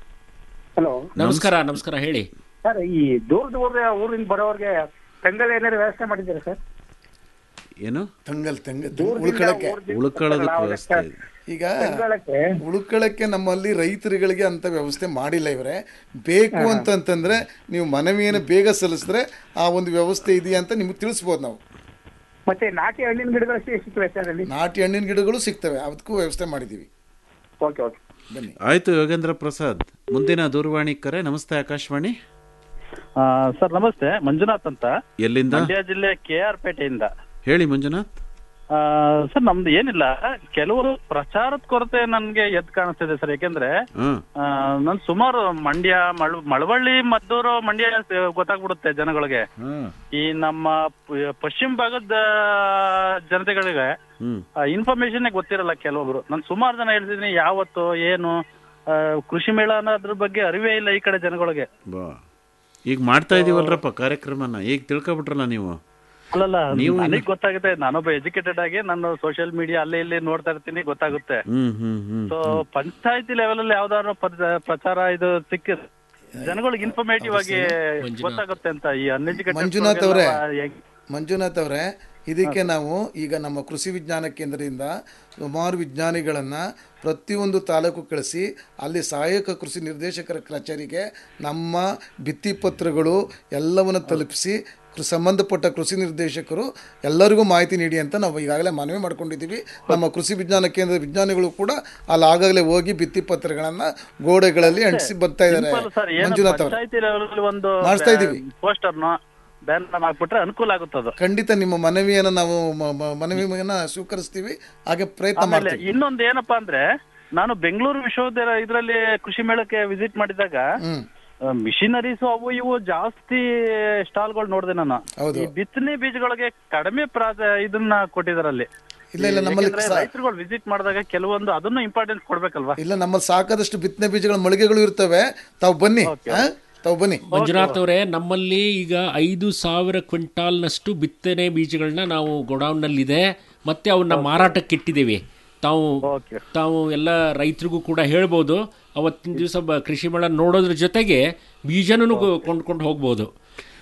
ಹಲೋ ನಮಸ್ಕಾರ ನಮಸ್ಕಾರ ಹೇಳಿ ಸರ್ ಈ ದೂರ ದೂರ ಊರಿಂದ ಬರೋರಿಗೆ ತಂಗಲ್ ಏನಾದ್ರು ವ್ಯವಸ್ಥೆ ಮಾಡಿದ್ದೀರಾ ಸರ್ ಏನು ತಂಗಲ್ ತಂಗ ದೂರದಿಂದ ಉಳ್ಕೊಳಕ್ಕೆ ಊರ್ದಿಂದ ಉಳ್ಕೊಳ್ಳೋದಕ್ಕೆ ಬರ್ತಾರಲ್ಲ, ವ್ಯವಸ್ಥೆ ಇದೆ. ಈಗ ತಂಗಳಕ್ಕೆ ಉಳ್ಕೊಳ್ಳಕ್ಕೆ ನಮ್ಮಲ್ಲಿ ರೈತರುಗಳಿಗೆ ಅಂತ ವ್ಯವಸ್ಥೆ ಮಾಡಿಲ್ಲ ಇವರೇ ಬೇಕು ಅಂತಂತಂದ್ರೆ ನೀವು ಮನವಿಯನ್ನು ಬೇಗ ಸಲ್ಲಿಸಿದ್ರೆ ಆ ಒಂದು ವ್ಯವಸ್ಥೆ ಇದೆಯಾ ಅಂತ ನಿಮ್ಗೆ ತಿಳಿಸ್ಬೋದು ನಾವು ಮತ್ತೆ ನಾಟಿ ಹಣ್ಣಿನ ಗಿಡಗಳು ಸಿ- ಸಿಗ್ತವೆ ಸರ್ ಅಲ್ಲಿ ನಾಟಿ ಹಣ್ಣಿನ ಗಿಡಗಳು ಸಿಗ್ತವೆ ಅದಕ್ಕೂ ವ್ಯವಸ್ಥೆ ಮಾಡಿದ್ದೀವಿ ಓಕೆ ಓಕೆ ಬನ್ನಿ ಆಯ್ತು ಯೋಗೇಂದ್ರ ಪ್ರಸಾದ್ ಮುಂದಿನ ದೂರವಾಣಿ ಕರೆ ನಮಸ್ತೆ ಆಕಾಶವಾಣಿ ಆ, ಸರ್ ನಮಸ್ತೆ ಮಂಜುನಾಥ್ ಅಂತ ಎಲ್ಲಿಂದ ಮಂಡ್ಯ ಜಿಲ್ಲೆ ಕೆ ಆರ್ ಪೇಟೆಯಿಂದ ಹೇಳಿ ಮಂಜುನಾಥ್ ಆ, ಸರ್ ನಮ್ದು ಏನಿಲ್ಲ ಕೆಲವರು ಪ್ರಚಾರದ ಕೊರತೆ ನನ್ಗೆ ಎದ್ ಕಾಣಿಸ್ತಿದೆ ಸರ್ ಯಾಕೆಂದ್ರೆ ಹ್ಮ್ ಆ, ನಾನ್ ಸುಮಾರು ಮಂಡ್ಯ ಮಳ್ ಮಳವಳ್ಳಿ ಮದ್ದೂರು ಮಂಡ್ಯ ಸ- ಗೊತ್ತಾಗ್ಬಿಡುತ್ತೆ ಜನಗಳಿಗೆ ಹ್ಮ್ ಈ ನಮ್ಮ ಪ- ಪಶ್ಚಿಮ ಭಾಗದ ಜನತೆಗಳಿಗೆ ಹ್ಮ್ ಇನ್ಫಾರ್ಮೇಶನ್ ಗೊತ್ತಿರಲ್ಲ ಕೆಲವೊಬ್ರು ನಾನು ಸುಮಾರು ಜನ ಹೇಳ್ತಿದ್ದೀನಿ ಯಾವತ್ತು ಏನು ಆ, ಕೃಷಿ ಮೇಳ ಅನ್ನೋದ್ರ ಬಗ್ಗೆ ಅರಿವೇ ಇಲ್ಲ ಈ ಕಡೆ ಜನಗಳಿಗೆ ಬಾ ಈಗ ಮಾಡ್ತಾ ಇದೀವಲ್ರಪ್ಪ ಕಾರ್ಯಕ್ರಮನ ಈಗ ತಿಳ್ಕೊಬಿಟ್ರಲ್ಲ ನೀವು ಅಲ್ಲಲ್ಲ ನೀವು ನನಗೆ ಗೊತ್ತಾಗುತ್ತೆ ನಾನೊಬ್ಬ ಎಜುಕೇಟೆಡ್ ಆಗಿ ನಾನು ಸೋಷಿಯಲ್ ಮೀಡಿಯಾ ಅಲ್ಲೇ ಇಲ್ಲಿ ನೋಡ್ತಾ ಇರ್ತೀನಿ ಗೊತ್ತಾಗುತ್ತೆ ಹ್ಮ್ ಹ್ಮ್ ಹ್ಮ್ ಸೊ ಪಂಚಾಯತಿ ಲೆವೆಲ್ ಅಲ್ಲಿ ಯಾವ್ದಾದ್ರು ಪರ- ಪ್ರಚಾರ ಇದು ಸಿಕ್ಕ ಜನಗಳಿಗೆ ಇನ್ಫಾರ್ಮೇಟಿವ್ ಆಗಿ ಗೊತ್ತಾಗುತ್ತೆ ಅಂತ ಈ ಅನ್ಎಜುಕೇಟೆಡ್ ಮಂಜುನಾಥ್ ಅವರೇ ಮಂಜುನಾಥ್ ಅವರೇ ಇದಕ್ಕೆ ನಾವು ಈಗ ನಮ್ಮ ಕೃಷಿ ವಿಜ್ಞಾನ ಕೇಂದ್ರದಿಂದ ಸುಮಾರು ವಿಜ್ಞಾನಿಗಳನ್ನು ಪ್ರತಿಯೊಂದು ತಾಲೂಕು ಕಳಿಸಿ ಅಲ್ಲಿ ಸಹಾಯಕ ಕೃಷಿ ನಿರ್ದೇಶಕರ ಕಚೇರಿಗೆ ನಮ್ಮ ಭಿತ್ತಿಪತ್ರಗಳು ಎಲ್ಲವನ್ನು ತಲುಪಿಸಿ ಕೃ- ಸಂಬಂಧಪಟ್ಟ ಕೃಷಿ ನಿರ್ದೇಶಕರು ಎಲ್ಲರಿಗೂ ಮಾಹಿತಿ ನೀಡಿ ಅಂತ ನಾವು ಈಗಾಗಲೇ ಮನವಿ ಮಾಡ್ಕೊಂಡಿದ್ದೀವಿ ನಮ್ಮ ಕೃಷಿ ವಿಜ್ಞಾನ ಕೇಂದ್ರದ ವಿಜ್ಞಾನಿಗಳು ಕೂಡ ಅಲ್ಲಿ ಆಗಾಗಲೇ ಹೋಗಿ ಭಿತ್ತಿಪತ್ರಗಳನ್ನು ಗೋಡೆಗಳಲ್ಲಿ ಅಂಟಿಸಿ ಬರ್ತಾ ಇದ್ದಾರೆ ಸರ್ ಏನು ಮಂಜುನಾಥ್ ಅವರು ಪಂಚಾಯತಿ ಲೆವೆಲ್ ಅಲ್ಲಿ ಒಂದು ಮಾಡಿಸ್ತಾ ಇದ್ದೀವಿ. ಪೋಸ್ಟರ್ನ ಬ್ಯಾನರ್ ಹಾಕ್ಬಿಟ್ರೆ ಅನುಕೂಲ ಆಗುತ್ತದು ಖಂಡಿತ ನಿಮ್ಮ ಮನವಿಯನ್ನು ನಾವು ಮ- ಮ- ಮನವಿಯನ್ನ ಸ್ವೀಕರಿಸ್ತೀವಿ ಹಾಗೆ ಪ್ರಯತ್ನ ಆಮೇಲೆ ಮಾಡ್ತೀವಿ ಇನ್ನೊಂದು ಏನಪ್ಪಾ ಅಂದ್ರೆ ನಾನು ಬೆಂಗಳೂರು ವಿಶ್ವವಿದ್ಯಾಲಯ ಇದರಲ್ಲಿ ಕೃಷಿ ಮೇಳಕ್ಕೆ ವಿಸಿಟ್ ಮಾಡಿದಾಗ ಹ್ಮ್ ಮಿಷಿನರೀಸ್ ಅವು ಇವು ಜಾಸ್ತಿ ಸ್ಟಾಲ್ಗಳು ನೋಡಿದೆ ನಾನು ಹೌದು. ಈ ಬಿತ್ತನೆ ಬೀಜಗಳಿಗೆ ಕಡಿಮೆ ಪ್ರಾಧ ಇದನ್ನ ಕೊಟ್ಟಿದಾರಲ್ಲಿ ಇಲ್ಲ, ಇಲ್ಲ, ನಮ್ಮಲ್ಲಿ ಸ- ರೈತರುಗಳು ವಿಸಿಟ್ ಮಾಡಿದಾಗ ಕೆಲವೊಂದು ಅದನ್ನು ಇಂಪಾರ್ಟೆನ್ಸ್ ಕೊಡ್ಬೇಕಲ್ವಾ ಇಲ್ಲ ನಮ್ಮಲ್ಲಿ ಸಾಕಾದಷ್ಟು ಬಿತ್ತನೆ ಬೀಜಗಳ ಮಳಿಗೆಗಳು ಇರ್ತವೆ ತಾವು ಬನ್ನಿ ಆ? ತಾವು ಬನ್ನಿ ಮಂಜುನಾಥ್ ಅವರೇ ನಮ್ಮಲ್ಲಿ ಈಗ ಐದು ಸಾವಿರ ಕ್ವಿಂಟಾಲ್ನಷ್ಟು ಬಿತ್ತನೆ ಬೀಜಗಳನ್ನ ನಾವು ಗೋಡೌನ್ನಲ್ಲಿದೆ ಮತ್ತೆ ಅವನ್ನ ಮಾರಾಟಕ್ಕೆ ಇಟ್ಟಿದ್ದೀವಿ ತಾವು ತಾವು ಎಲ್ಲ ರೈತರಿಗೂ ಕೂಡ ಹೇಳ್ಬೋದು ಅವತ್ತಿನ ದಿವಸ ಬ ಕೃಷಿ ಮೇಳ ನೋಡೋದ್ರ ಜೊತೆಗೆ ಬೀಜನೂ ಕೊಂಡ್ಕೊಂಡು ಹೋಗ್ಬೋದು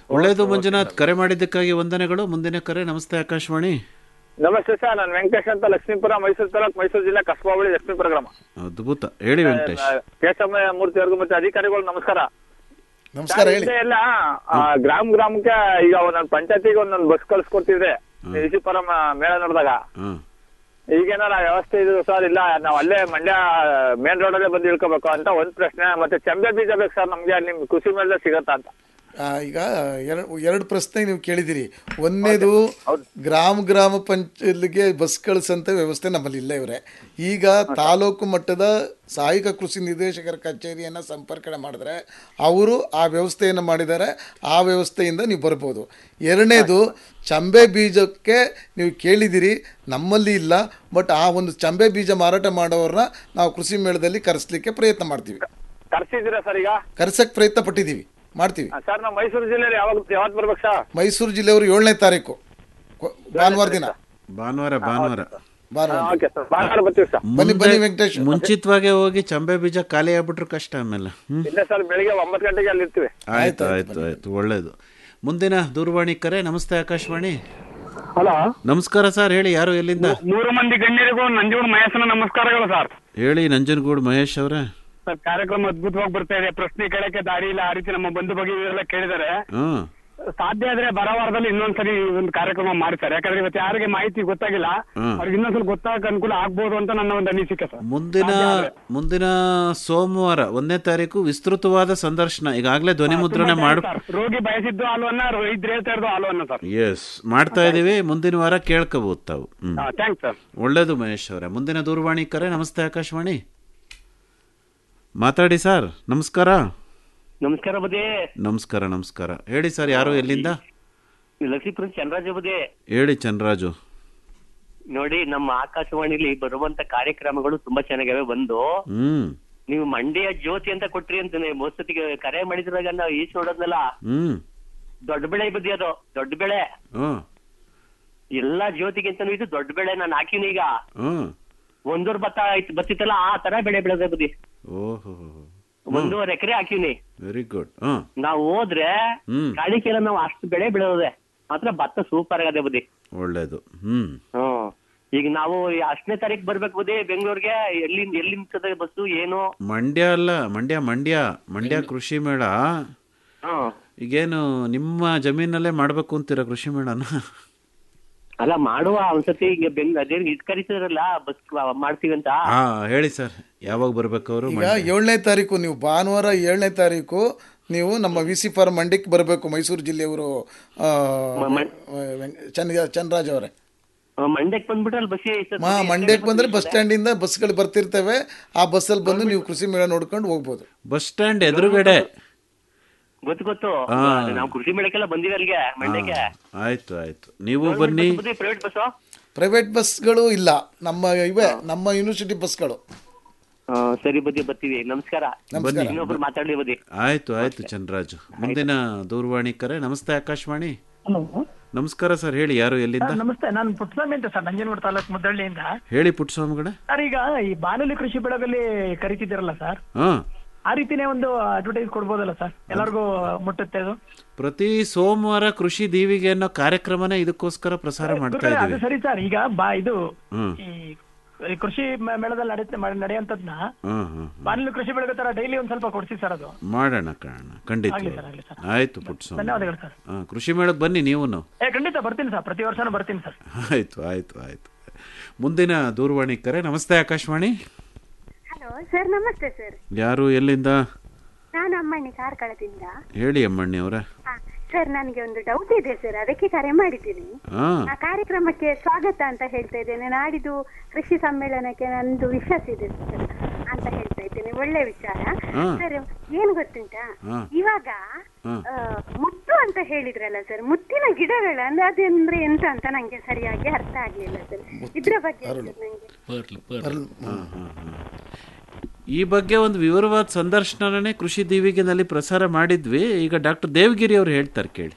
ಒಳ್ಳೆಯದು ಮಂಜುನಾಥ್ ಕರೆ ಮಾಡಿದ್ದಕ್ಕಾಗಿ ವಂದನೆಗಳು ಮುಂದಿನ ಕರೆ ನಮಸ್ತೆ ಆಕಾಶವಾಣಿ ನಮಸ್ತೆ ಸರ್ ನಾನು ವೆಂಕಟೇಶ್ ಅಂತ ಲಕ್ಷ್ಮೀಪುರ ಮೈಸೂರು ತಾಲೂಕು ಮೈಸೂರು ಜಿಲ್ಲೆ ಕಸ್ಬಾವಳಿ ಲಕ್ಷ್ಮೀಪುರ ಗ್ರಾಮ ಅದ್ಭುತ ಹೇಳಿ ವೆಂಕಟೇಶ್ ಕೇಶವ ಮೂರ್ತಿ ಅವ್ರಿಗೂ ಮತ್ತೆ ಅಧಿಕಾರಿಗಳು ನಮಸ್ಕಾರ ನಮಸ್ಕಾರ ಸರ್, ಹೇಳಿ ಹಿಂದೆ ಎಲ್ಲ ಆ, ಗ್ರಾಮ ಗ್ರಾಮಕ್ಕೆ ಈಗ ಒಂದೊಂದು ಪಂಚಾಯತಿಗೆ ಒಂದೊಂದು ಬಸ್ ಕಳ್ಸಿಕೊಡ್ತಿದ್ರೆ ವಿಸಿಪುರಂ ಮೇಳ ನಡೆದಾಗ ಹ್ಮ್ ಈಗೇನಾರ ವ್ಯವಸ್ಥೆ ಇದು ಸರ್ ಇಲ್ಲ ನಾವು ಅಲ್ಲೇ ಮಂಡ್ಯ ಮೇನ್ ರೋಡಲ್ಲೇ ಬಂದು ಇಳ್ಕೋಬೇಕು ಅಂತ ಒಂದ್ ಪ್ರಶ್ನೆ ಮತ್ತೆ ಚೆಂಬೆ ಬೀಜ ಬೇಕು ಸರ್ ನಮ್ಗೆ ನಿಮ್ ಕೃಷಿ ಮೇಳದಲ್ಲಿ ಸಿಗತ್ತಾ ಅಂತ ಆ, ಈಗ ಎರಡು ಎರಡು ಪ್ರಶ್ನೆ ನೀವು ಕೇಳಿದಿರಿ ಒಂದನೇದು ಗ್ರಾಮ ಗ್ರಾಮ ಪಂಚಾಯತ್ಗೆ ಬಸ್ ಕಳಿಸಂತ ವ್ಯವಸ್ಥೆ ನಮ್ಮಲ್ಲಿ ಇಲ್ಲ ಇವರೇ ಈಗ ತಾಲೂಕು ಮಟ್ಟದ ಸಹಾಯಕ ಕೃಷಿ ನಿರ್ದೇಶಕರ ಕಚೇರಿಯನ್ನು ಸಂಪರ್ಕ ಮಾಡಿದ್ರೆ ಅವರು ಆ ವ್ಯವಸ್ಥೆಯನ್ನು ಮಾಡಿದ್ದಾರೆ ಆ ವ್ಯವಸ್ಥೆಯಿಂದ ನೀವು ಬರ್ಬೋದು ಎರಡನೇದು ಚಂಬೆ ಬೀಜಕ್ಕೆ ನೀವು ಕೇಳಿದಿರಿ ನಮ್ಮಲ್ಲಿ ಇಲ್ಲ ಬಟ್ ಆ ಒಂದು ಚಂಬೆ ಬೀಜ ಮಾರಾಟ ಮಾಡೋರನ್ನ ನಾವು ಕೃಷಿ ಮೇಳದಲ್ಲಿ ಕರೆಸ್ಲಿಕ್ಕೆ ಪ್ರಯತ್ನ ಮಾಡ್ತೀವಿ ಕರ್ಸಿದ್ದೀರಾ ಸರ್ ಈಗ ಕರ್ಸಕ್ಕೆ ಪ್ರಯತ್ನ ಪಟ್ಟಿದ್ದೀವಿ ಮಾಡ್ತೀವಿ ಸರ್ ನಾವು ಮೈಸೂರು ಜಿಲ್ಲೆಯಲ್ಲಿ ಯಾವಾಗ ಯಾವತ್ತು ಬರ್ಬೇಕು ಸರ್ ಮೈಸೂರು ಜಿಲ್ಲೆಯವರು ಏಳನೇ ತಾರೀಕು ಕೊ- ಭಾನುವಾರ ದಿನ ಭಾನುವಾರ ಭಾನುವಾರ ಭಾನುವಾರ ಓಕೆ ಸರ್ ಭಾನುವಾರ ಬರ್ತೀವಿ ಸರ್ ಬನ್ನಿ ಬನ್ನಿ ವೆಂಕಟೇಶ್ ಮುಂಚಿತವಾಗಿ ಹೋಗಿ ಚಂಬೆ ಬೀಜ ಖಾಲಿ ಆಗ್ಬಿಟ್ರೆ ಕಷ್ಟ ಆಮೇಲೆ ಹ್ಮ್ ಇಲ್ಲ ಸರ್ ಬೆಳಿಗ್ಗೆ ಒಂಬತ್ತು ಗಂಟೆಗೆ ಅಲ್ಲಿ ಇರ್ತೀವಿ ಆಯ್ತು ಆಯ್ತು ಆಯ್ತು ಒಳ್ಳೇದು ಮುಂದಿನ ದೂರವಾಣಿ ಕರೆ ನಮಸ್ತೆ ಆಕಾಶವಾಣಿ ಹಲೋ ನಮಸ್ಕಾರ ಸರ್ ಹೇಳಿ ಯಾರು ಎಲ್ಲಿಂದ ಮೂರು ಮಂದಿ ಗಣ್ಯರಿಗೂ ನಂಜುಗೌಡ ಮಹೇಶನ ನಮಸ್ಕಾರಗಳು ಸರ್ ಹೇಳಿ ನಂಜನಗೂಡು ಮಹೇಶ್ ಅವರೇ ಸರ್ ಕಾರ್ಯಕ್ರಮ ಅದ್ಭುತವಾಗಿ ಬರ್ತಾ ಇದೆ ಪ್ರಶ್ನೆ ಕೇಳಕ್ಕೆ ದಾರಿ ಇಲ್ಲ ಆ ರೀತಿ ನಮ್ಮ ಬಂಧು ಬಗೆಲ್ಲ ಕೇಳಿದ್ದಾರೆ ಹ್ಮ್ ಸಾಧ್ಯ ಆದ್ರೆ ಬರೋ ವಾರದಲ್ಲಿ ಇನ್ನೊಂದ್ಸರಿ ಒಂದು ಕಾರ್ಯಕ್ರಮ ಮಾಡ್ತಾರೆ ಯಾಕಂದ್ರೆ ಇವತ್ತು ಯಾರಿಗೆ ಮಾಹಿತಿ ಗೊತ್ತಾಗಿಲ್ಲ ಹ್ಮ್. ಅವ್ರಿಗೆ ಇನ್ನೊಂದ್ಸಲ ಗೊತ್ತಾಗಕ್ಕೆ ಅನುಕೂಲ ಆಗ್ಬೋದು ಅಂತ ನನ್ನ ಒಂದು ಅನಿಸಿಕೆ ಸರ್ ಮುಂದಿನ ಮುಂದಿನ ಸೋಮವಾರ ಒಂದನೇ ತಾರೀಕು ವಿಸ್ತೃತವಾದ ಸಂದರ್ಶನ ಈಗಾಗಲೇ ಧ್ವನಿ ಮುದ್ರಣೆ ಮಾಡ್ ಸರ್, ರೋಗಿ ಬಯಸಿದ್ದು ಹಾಲುವನ್ನ ರೈತರು ಹೇಳ್ತಾ ಇರೋದು ಹಾಲುವನ್ನ ಸರ್ ಎಸ್ ಮಾಡ್ತಾ ಇದೀವಿ ಮುಂದಿನ ವಾರ ಕೇಳ್ಕೋಬಹುದು ತಾವು ಹ್ಮ್ ಥ್ಯಾಂಕ್ಸ್ ಸರ್ ಒಳ್ಳೇದು ಮಹೇಶ್ ಅವರೇ ಮುಂದಿನ ದೂರವಾಣಿ ಕರೆ ನಮಸ್ತೆ ಆಕಾಶವಾಣಿ ಮಾತಾಡಿ ಸರ್ ನಮಸ್ಕಾರ ನಮಸ್ಕಾರ ಬುದೇ ನಮಸ್ಕಾರ ನಮಸ್ಕಾರ ಹೇಳಿ ಸರ್ ಯಾರು ಎಲ್ಲಿಂದ ಲಕ್ಷ್ಮೀಪುರ ಚಂದ್ರಾಜ ಬುದೇ ಹೇಳಿ ಚಂದ್ರಾಜು ನೋಡಿ ನಮ್ಮ ಆಕಾಶವಾಣಿಲಿ ಬರುವಂತ ಕಾರ್ಯಕ್ರಮಗಳು ತುಂಬಾ ಚೆನ್ನಾಗಿವೆ ಬಂದು ಹ್ಮ್ ನೀವು ಮಂಡ್ಯ ಜ್ಯೋತಿ ಅಂತ ಕೊಟ್ರಿ ಅಂತಾನೆ ಮೋಸತಿಗೆ ಕರೆ ಮಾಡಿದ್ರಾಗ ನಾವು ಈಚ್ ನೋಡೋದ್ನಲ್ಲ ಹ್ಮ್ ದೊಡ್ಡ ಬೆಳೆ ಬುದ್ಧಿ ಅದು ದೊಡ್ಡ ಬೆಳೆ ಹ್ಮ್ ಎಲ್ಲಾ ಜ್ಯೋತಿಗಿಂತನೂ ಇದು ದೊಡ್ಡ ಬೆಳೆ ನಾನು ಹಾಕಿನಿ ಈಗ ಹ್ಮ್ ಒಂದೂವರೆ ಭತ್ತ ಆಯ್ತು ಬತ್ತಿತ್ತಲ್ಲ ಆ ತರ ಬೆಳೆ ಬೆಳೆದ ಬುದ್ಧಿ ಓಹೋ ಒಂದೂವರೆ ಎಕರೆ ಹಾಕಿವ್ನಿ ವೆರಿ ಗುಡ್ ಹ್ಮ್ ನಾವು ಹೋದ್ರೆ ಹ್ಮ್ ಕಾಳಿಕೆಲ್ಲ ನಾವು ಅಷ್ಟು ಬೆಳೆ ಬೆಳೆಯೋದೆ ಮಾತ್ರ ಭತ್ತ ಸೂಪರ್ ಆಗದೆ ಬುದ್ಧಿ ಒಳ್ಳೇದು ಹ್ಮ್ ಹ್ಮ್ ಈಗ ನಾವು ಅಷ್ಟನೇ ತಾರೀಕು ಬರ್ಬೇಕು ಬುದ್ಧಿ ಬೆಂಗಳೂರಿಗೆ ಎಲ್ಲಿಂದ ಎಲ್ಲಿ ನಿಂತದೆ ಬಸ್ಸು ಏನು ಮಂಡ್ಯ ಅಲ್ಲ ಮಂಡ್ಯ ಮಂಡ್ಯ ಮಂಡ್ಯ ಕೃಷಿ ಮೇಳ ಹ್ಮ್ ಈಗೇನು ನಿಮ್ಮ ಜಮೀನಲ್ಲೇ ಮಾಡ್ಬೇಕು ಅಂತೀರಾ ಕೃಷಿ ಮೇಳನ ಅಲ್ಲ ಮಾಡುವ ಒಂದ್ಸತಿ ಈಗ ಬೆಂಗ್ ಅದೇ ಇದ್ ಕರೀತಿದ್ರಲ್ಲ ಬಸ್ ಮಾಡ್ತೀವಿ ಅಂತ ಹಾ ಹೇಳಿ ಸರ್ ಯಾವಾಗ ಬರ್ಬೇಕು ಅವರು ಈಗ ಏಳನೇ ತಾರೀಕು ನೀವು ಭಾನುವಾರ ಏಳನೇ ತಾರೀಕು ನೀವು ನಮ್ಮ ವಿ ಸಿ ಫಾರ್ಮ್ ಮಂಡ್ಯಕ್ಕೆ ಬರಬೇಕು ಮೈಸೂರು ಜಿಲ್ಲೆಯವರು ಆ, ವೆಂಕ್- ಚಂದ್ರ ಚಂದ್ರರಾಜ್ ಅವರೇ ಮಂಡ್ಯಕ್ಕೆ ಬಂದ್ಬಿಟ್ರೆ ಅಲ್ಲಿ ಬಸ್ ಮಾ ಮಂಡ್ಯಕ್ಕೆ ಬಂದ್ರೆ ಬಸ್ ಸ್ಟ್ಯಾಂಡಿಂದ ಬಸ್ಗಳು ಬರ್ತಿರ್ತವೆ ಆ ಬಸ್ಸಲ್ಲಿ ಬಂದು ನೀವು ಕೃಷಿ ಮೇಳ ನೋಡ್ಕೊಂಡು ಹೋಗ್ಬೋದು ಬಸ್ ಸ್ಟ್ಯಾಂಡ್ ಎದುರುಗಡೆ ಗೊತ್ತು ಗೊತ್ತು ಹಾ. ನಾವು ಕೃಷಿ ಮೇಳಕ್ಕೆಲ್ಲ ಬಂದಿವಿ ಅಲ್ಲಿಗೆ ಮಂಡ್ಯಕ್ಕೆ ಆಯ್ತು ಆಯ್ತು ನೀವು ಬನ್ನಿ ಪ್ರೈವೇಟ್ ಬಸ್ ಪ್ರೈವೇಟ್ ಬಸ್ಗಳು ಇಲ್ಲ ನಮ್ಮ ಇವೆ ನಮ್ಮ ಯೂನಿವರ್ಸಿಟಿ ಬಸ್ಗಳು ಸರಿ ಬುದ್ಧಿ ಬರ್ತೀವಿ ನಮಸ್ಕಾರ ಬನ್ನಿ. ಇನ್ನೊಬ್ರು ಮಾತಾಡ್ಲಿ ಬುದ್ಧಿ ಆಯ್ತು ಆಯ್ತು ಚಂದ್ರಾಜು ಮುಂದಿನ ದೂರವಾಣಿ ಕರೆ ನಮಸ್ತೆ ಆಕಾಶವಾಣಿ ಹಲೋ ನಮಸ್ಕಾರ ಸರ್ ಹೇಳಿ ಯಾರು ಎಲ್ಲಿಂದ ನಮಸ್ತೆ ನಾನು ಪುಟ್ಟಸ್ವಾಮಿ ಅಂತ ಸರ್ ನಂಜನಗೂಡು ತಾಲೂಕು ಮುದ್ದಳ್ಳಿಯಿಂದ ಹೇಳಿ ಪುಟ್ಟಸ್ವಾಮಿಗಡೆ ಸರ್ ಈಗ ಈ ಬಾನುಲಿ ಕೃಷಿ ಬೆಳೆದಲ್ಲಿ ಕರಿತಿದ್ದೀರಲ್ಲ ಸರ್ ಹಾ ಆ ರೀತಿನೇ ಒಂದು ಅಡ್ವರ್ಟೈಸ್ ಕೊಡ್ಬೋದಲ್ಲ ಸರ್ ಎಲ್ಲರಿಗೂ ಮುಟ್ಟುತ್ತೆ ಅದು ಪ್ರತಿ ಸೋಮವಾರ ಕೃಷಿ ದೀವಿಗೆ ಅನ್ನೋ ಕಾರ್ಯಕ್ರಮನೇ ಇದಕ್ಕೋಸ್ಕರ ಪ್ರಸಾರ ಮಾಡ್ತಾ ಅದು ಇದೀವಿ ಸರಿ ಸರ್ ಈಗ ಬಾ ಇದು ಹ್ಮ್ ಈ ಈ ಕೃಷಿ ಮೇ- ಮೇಳದಲ್ಲಿ ನಡೆಯುತ್ತೆ ನಡೆಯಂತದ್ನ ಹ್ಮ್ ಹ್ಮ್ ಬಾನುಲಿ ಕೃಷಿ ಬೆಳೆಗೆ ತರ ಡೈಲಿ ಒಂದ್ ಸ್ವಲ್ಪ ಕೊಡ್ಸಿ ಸರ್ ಅದು ಮಾಡೋಣ ಕಾರಣ ಖಂಡಿತ ಆಗ್ಲಿ ಸರ್, ಆಗ್ಲಿ ಸರ್. ಆಯ್ತು ಪುಟ್ಟಸ್ವಾಮಿ ಧನ್ಯವಾದಗಳು ಸರ್ ಹಾ ಕೃಷಿ ಮೇಳಕ್ಕೆ ಬನ್ನಿ ನೀವು ಏ ಖಂಡಿತ ಬರ್ತೀನಿ ಸರ್ ಪ್ರತಿ ವರ್ಷನೂ ಬರ್ತೀನಿ ಸರ್ ಆಯ್ತು ಆಯ್ತು ಆಯ್ತು ಮುಂದಿನ ದೂರವಾಣಿ ಕರೆ ನಮಸ್ತೆ ಆಕಾಶವಾಣಿ ಹಲೋ ಸರ್ ನಮಸ್ತೆ ಸರ್ ಯಾರು ಎಲ್ಲಿಂದ ನಾನು ಅಮ್ಮಣ್ಣಿ ಕಾರ್ಕಳದಿಂದ ಹೇಳಿ ಅಮ್ಮಣ್ಣಿ ಅವರ ಹಾ, ಸರ್ ನನಗೆ ಒಂದು ಡೌಟ್ ಇದೆ ಸರ್ ಅದಕ್ಕೆ ಕರೆ ಮಾಡಿದ್ದೀನಿ ಹಾ ಆ ಕಾರ್ಯಕ್ರಮಕ್ಕೆ ಸ್ವಾಗತ ಅಂತ ಹೇಳ್ತಾ ಇದ್ದೇನೆ ನಾಡಿದ್ದು ಕೃಷಿ ಸಮ್ಮೇಳನಕ್ಕೆ ನಂದು ವಿಶ್ವಾಸ ಇದೆ ಸರ್ ಅಂತ ಹೇಳ್ತಾ ಇದ್ದೇನೆ ಒಳ್ಳೆ ವಿಚಾರ ಹಾ. ಸರ್ ಏನ್ ಗೊತ್ತುಂಟಾ ಹಾ. ಇವಾಗ ಹಾ. ಆ, ಮುತ್ತು ಅಂತ ಹೇಳಿದ್ರಲ್ಲ ಸರ್ ಮುತ್ತಿನ ಗಿಡಗಳ ಅಂದ್ರೆ ಅದಂದ್ರೆ ಎಂತ ಅಂತ ನಂಗೆ ಸರಿಯಾಗಿ ಅರ್ಥ ಆಗ್ಲಿಲ್ಲ ಸರ್ ಇದ್ರ ಬಗ್ಗೆ ಸರ್ ನಂಗೆ ಹಾ, ಹಾ, ಹಾ. ಈ ಬಗ್ಗೆ ಒಂದು ವಿವರವಾದ ಸಂದರ್ಶನನೇ ಕೃಷಿ ದೀವಿಗೆನಲ್ಲಿ ಪ್ರಸಾರ ಮಾಡಿದ್ವಿ ಈಗ ಡಾಕ್ಟರ್ ದೇವಗಿರಿ ಅವರು ಹೇಳ್ತಾರೆ ಕೇಳಿ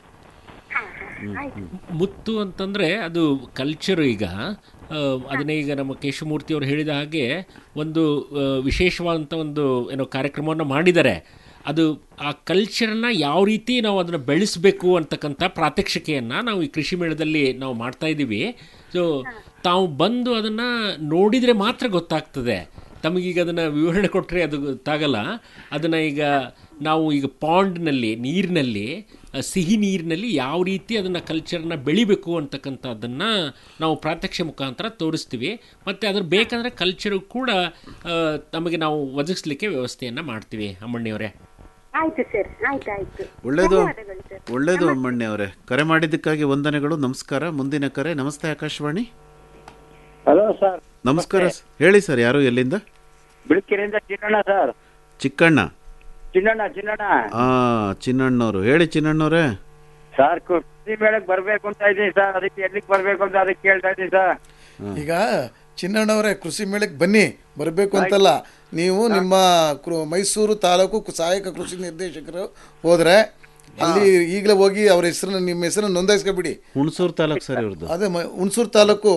ಮುತ್ತು ಅಂತಂದರೆ ಅದು ಕಲ್ಚರ್ ಈಗ ಆ, ಅದನ್ನೇ ಈಗ ನಮ್ಮ ಕೇಶವಮೂರ್ತಿ ಅವರು ಹೇಳಿದ ಹಾಗೆ ಒಂದು ಆ, ವಿಶೇಷವಾದಂಥ ಒಂದು ಏನೋ ಕಾರ್ಯಕ್ರಮವನ್ನು ಮಾಡಿದ್ದಾರೆ ಅದು ಆ ಕಲ್ಚರನ್ನ ಯಾವ ರೀತಿ ನಾವು ಅದನ್ನು ಬೆಳೆಸಬೇಕು ಅಂತಕ್ಕಂಥ ಪ್ರಾತ್ಯಕ್ಷಿಕೆಯನ್ನು ನಾವು ಈ ಕೃಷಿ ಮೇಳದಲ್ಲಿ ನಾವು ಮಾಡ್ತಾ ಇದ್ದೀವಿ ಸೊ ತಾವು ಬಂದು ಅದನ್ನು ನೋಡಿದರೆ ಮಾತ್ರ ಗೊತ್ತಾಗ್ತದೆ ತಮಗೀಗ ಅದನ್ನು ವಿವರಣೆ ಕೊಟ್ಟರೆ ಅದು ಗೊತ್ತಾಗಲ್ಲ ಅದನ್ನು ಈಗ ನಾವು ಈಗ ಪಾಂಡ್ನಲ್ಲಿ ನೀರಿನಲ್ಲಿ ಆ, ಸಿಹಿ ನೀರಿನಲ್ಲಿ ಯಾವ ರೀತಿ ಅದನ್ನು ಕಲ್ಚರ್ನ ಬೆಳಿಬೇಕು ಅಂತಕ್ಕಂಥದ್ದನ್ನು ನಾವು ಪ್ರಾತ್ಯಕ್ಷ ಮುಖಾಂತರ ತೋರಿಸ್ತೀವಿ ಮತ್ತು ಅದ್ರ ಬೇಕಂದರೆ ಕಲ್ಚರು ಕೂಡ ಆ, ನಮಗೆ ನಾವು ಒದಗಿಸ್ಲಿಕ್ಕೆ ವ್ಯವಸ್ಥೆಯನ್ನು ಮಾಡ್ತೀವಿ ಅಮ್ಮಣ್ಣಿಯವರೇ ಆಯ್ತು ಸರ್ ಆಯ್ತು ಆಯ್ತು ಒಳ್ಳೇದು ಧನ್ಯವಾದಗಳು ಸರ್ ಒಳ್ಳೇದು ಅಮ್ಮಣ್ಣಿ ಅವರೇ ಕರೆ ಮಾಡಿದ್ದಕ್ಕಾಗಿ ವಂದನೆಗಳು ನಮಸ್ಕಾರ ಮುಂದಿನ ಕರೆ ನಮಸ್ತೆ ಆಕಾಶವಾಣಿ ಹಲೋ ಸರ್ ನಮಸ್ಕಾರ ಸ- ಹೇಳಿ ಸರ್ ಯಾರು ಎಲ್ಲಿಂದ ಬಿಳಿಕೆರೆಯಿಂದ ಚಿನ್ನಣ್ಣ ಸರ್ ಚಿಕ್ಕಣ್ಣ ಚಿನ್ನಣ್ಣ ಚಿನ್ನಣ್ಣ ಆ ಚಿನ್ನಣ್ಣವರು ಹೇಳಿ ಚಿನ್ನಣ್ಣವ್ರೆ ಸರ್ ಕೃಷಿ ಮೇಳಕ್ ಬರ್ಬೇಕು ಅಂತ ಇದೀನಿ ಸರ್ ಅದಕ್ಕೆ ಎಲ್ಲಿಗೆ ಬರ್ಬೇಕು ಅಂತ ಅದಕ್ಕೆ ಕೇಳ್ತಾ ಇದೀನಿ ಸರ್ ಈಗ ಚಿನ್ನಣ್ಣವರೇ ಕೃಷಿ ಮೇಳಕ್ಕೆ ಬನ್ನಿ ಬರಬೇಕು ಅಂತಲ್ಲ ನೀವು ನಿಮ್ಮ ಕೃ- ಮೈಸೂರು ತಾಲೂಕು ಕು- ಸಹಾಯಕ ಕೃಷಿ ನಿರ್ದೇಶಕರು ಹೋದ್ರೆ ಅಲ್ಲಿ ಈಗಲೇ ಹೋಗಿ ಅವ್ರ ಹೆಸರನ್ನ ನಿಮ್ಮ ಹೆಸರನ್ನ ನೋಂದಾಯಿಸ್ಕೊಬಿಡಿ ಹುಣಸೂರು ತಾಲೂಕು ಸರ್ ಇವ್ರದ್ದು ಅದೇ ಮ- ಹುಣಸೂರು ತಾಲೂಕು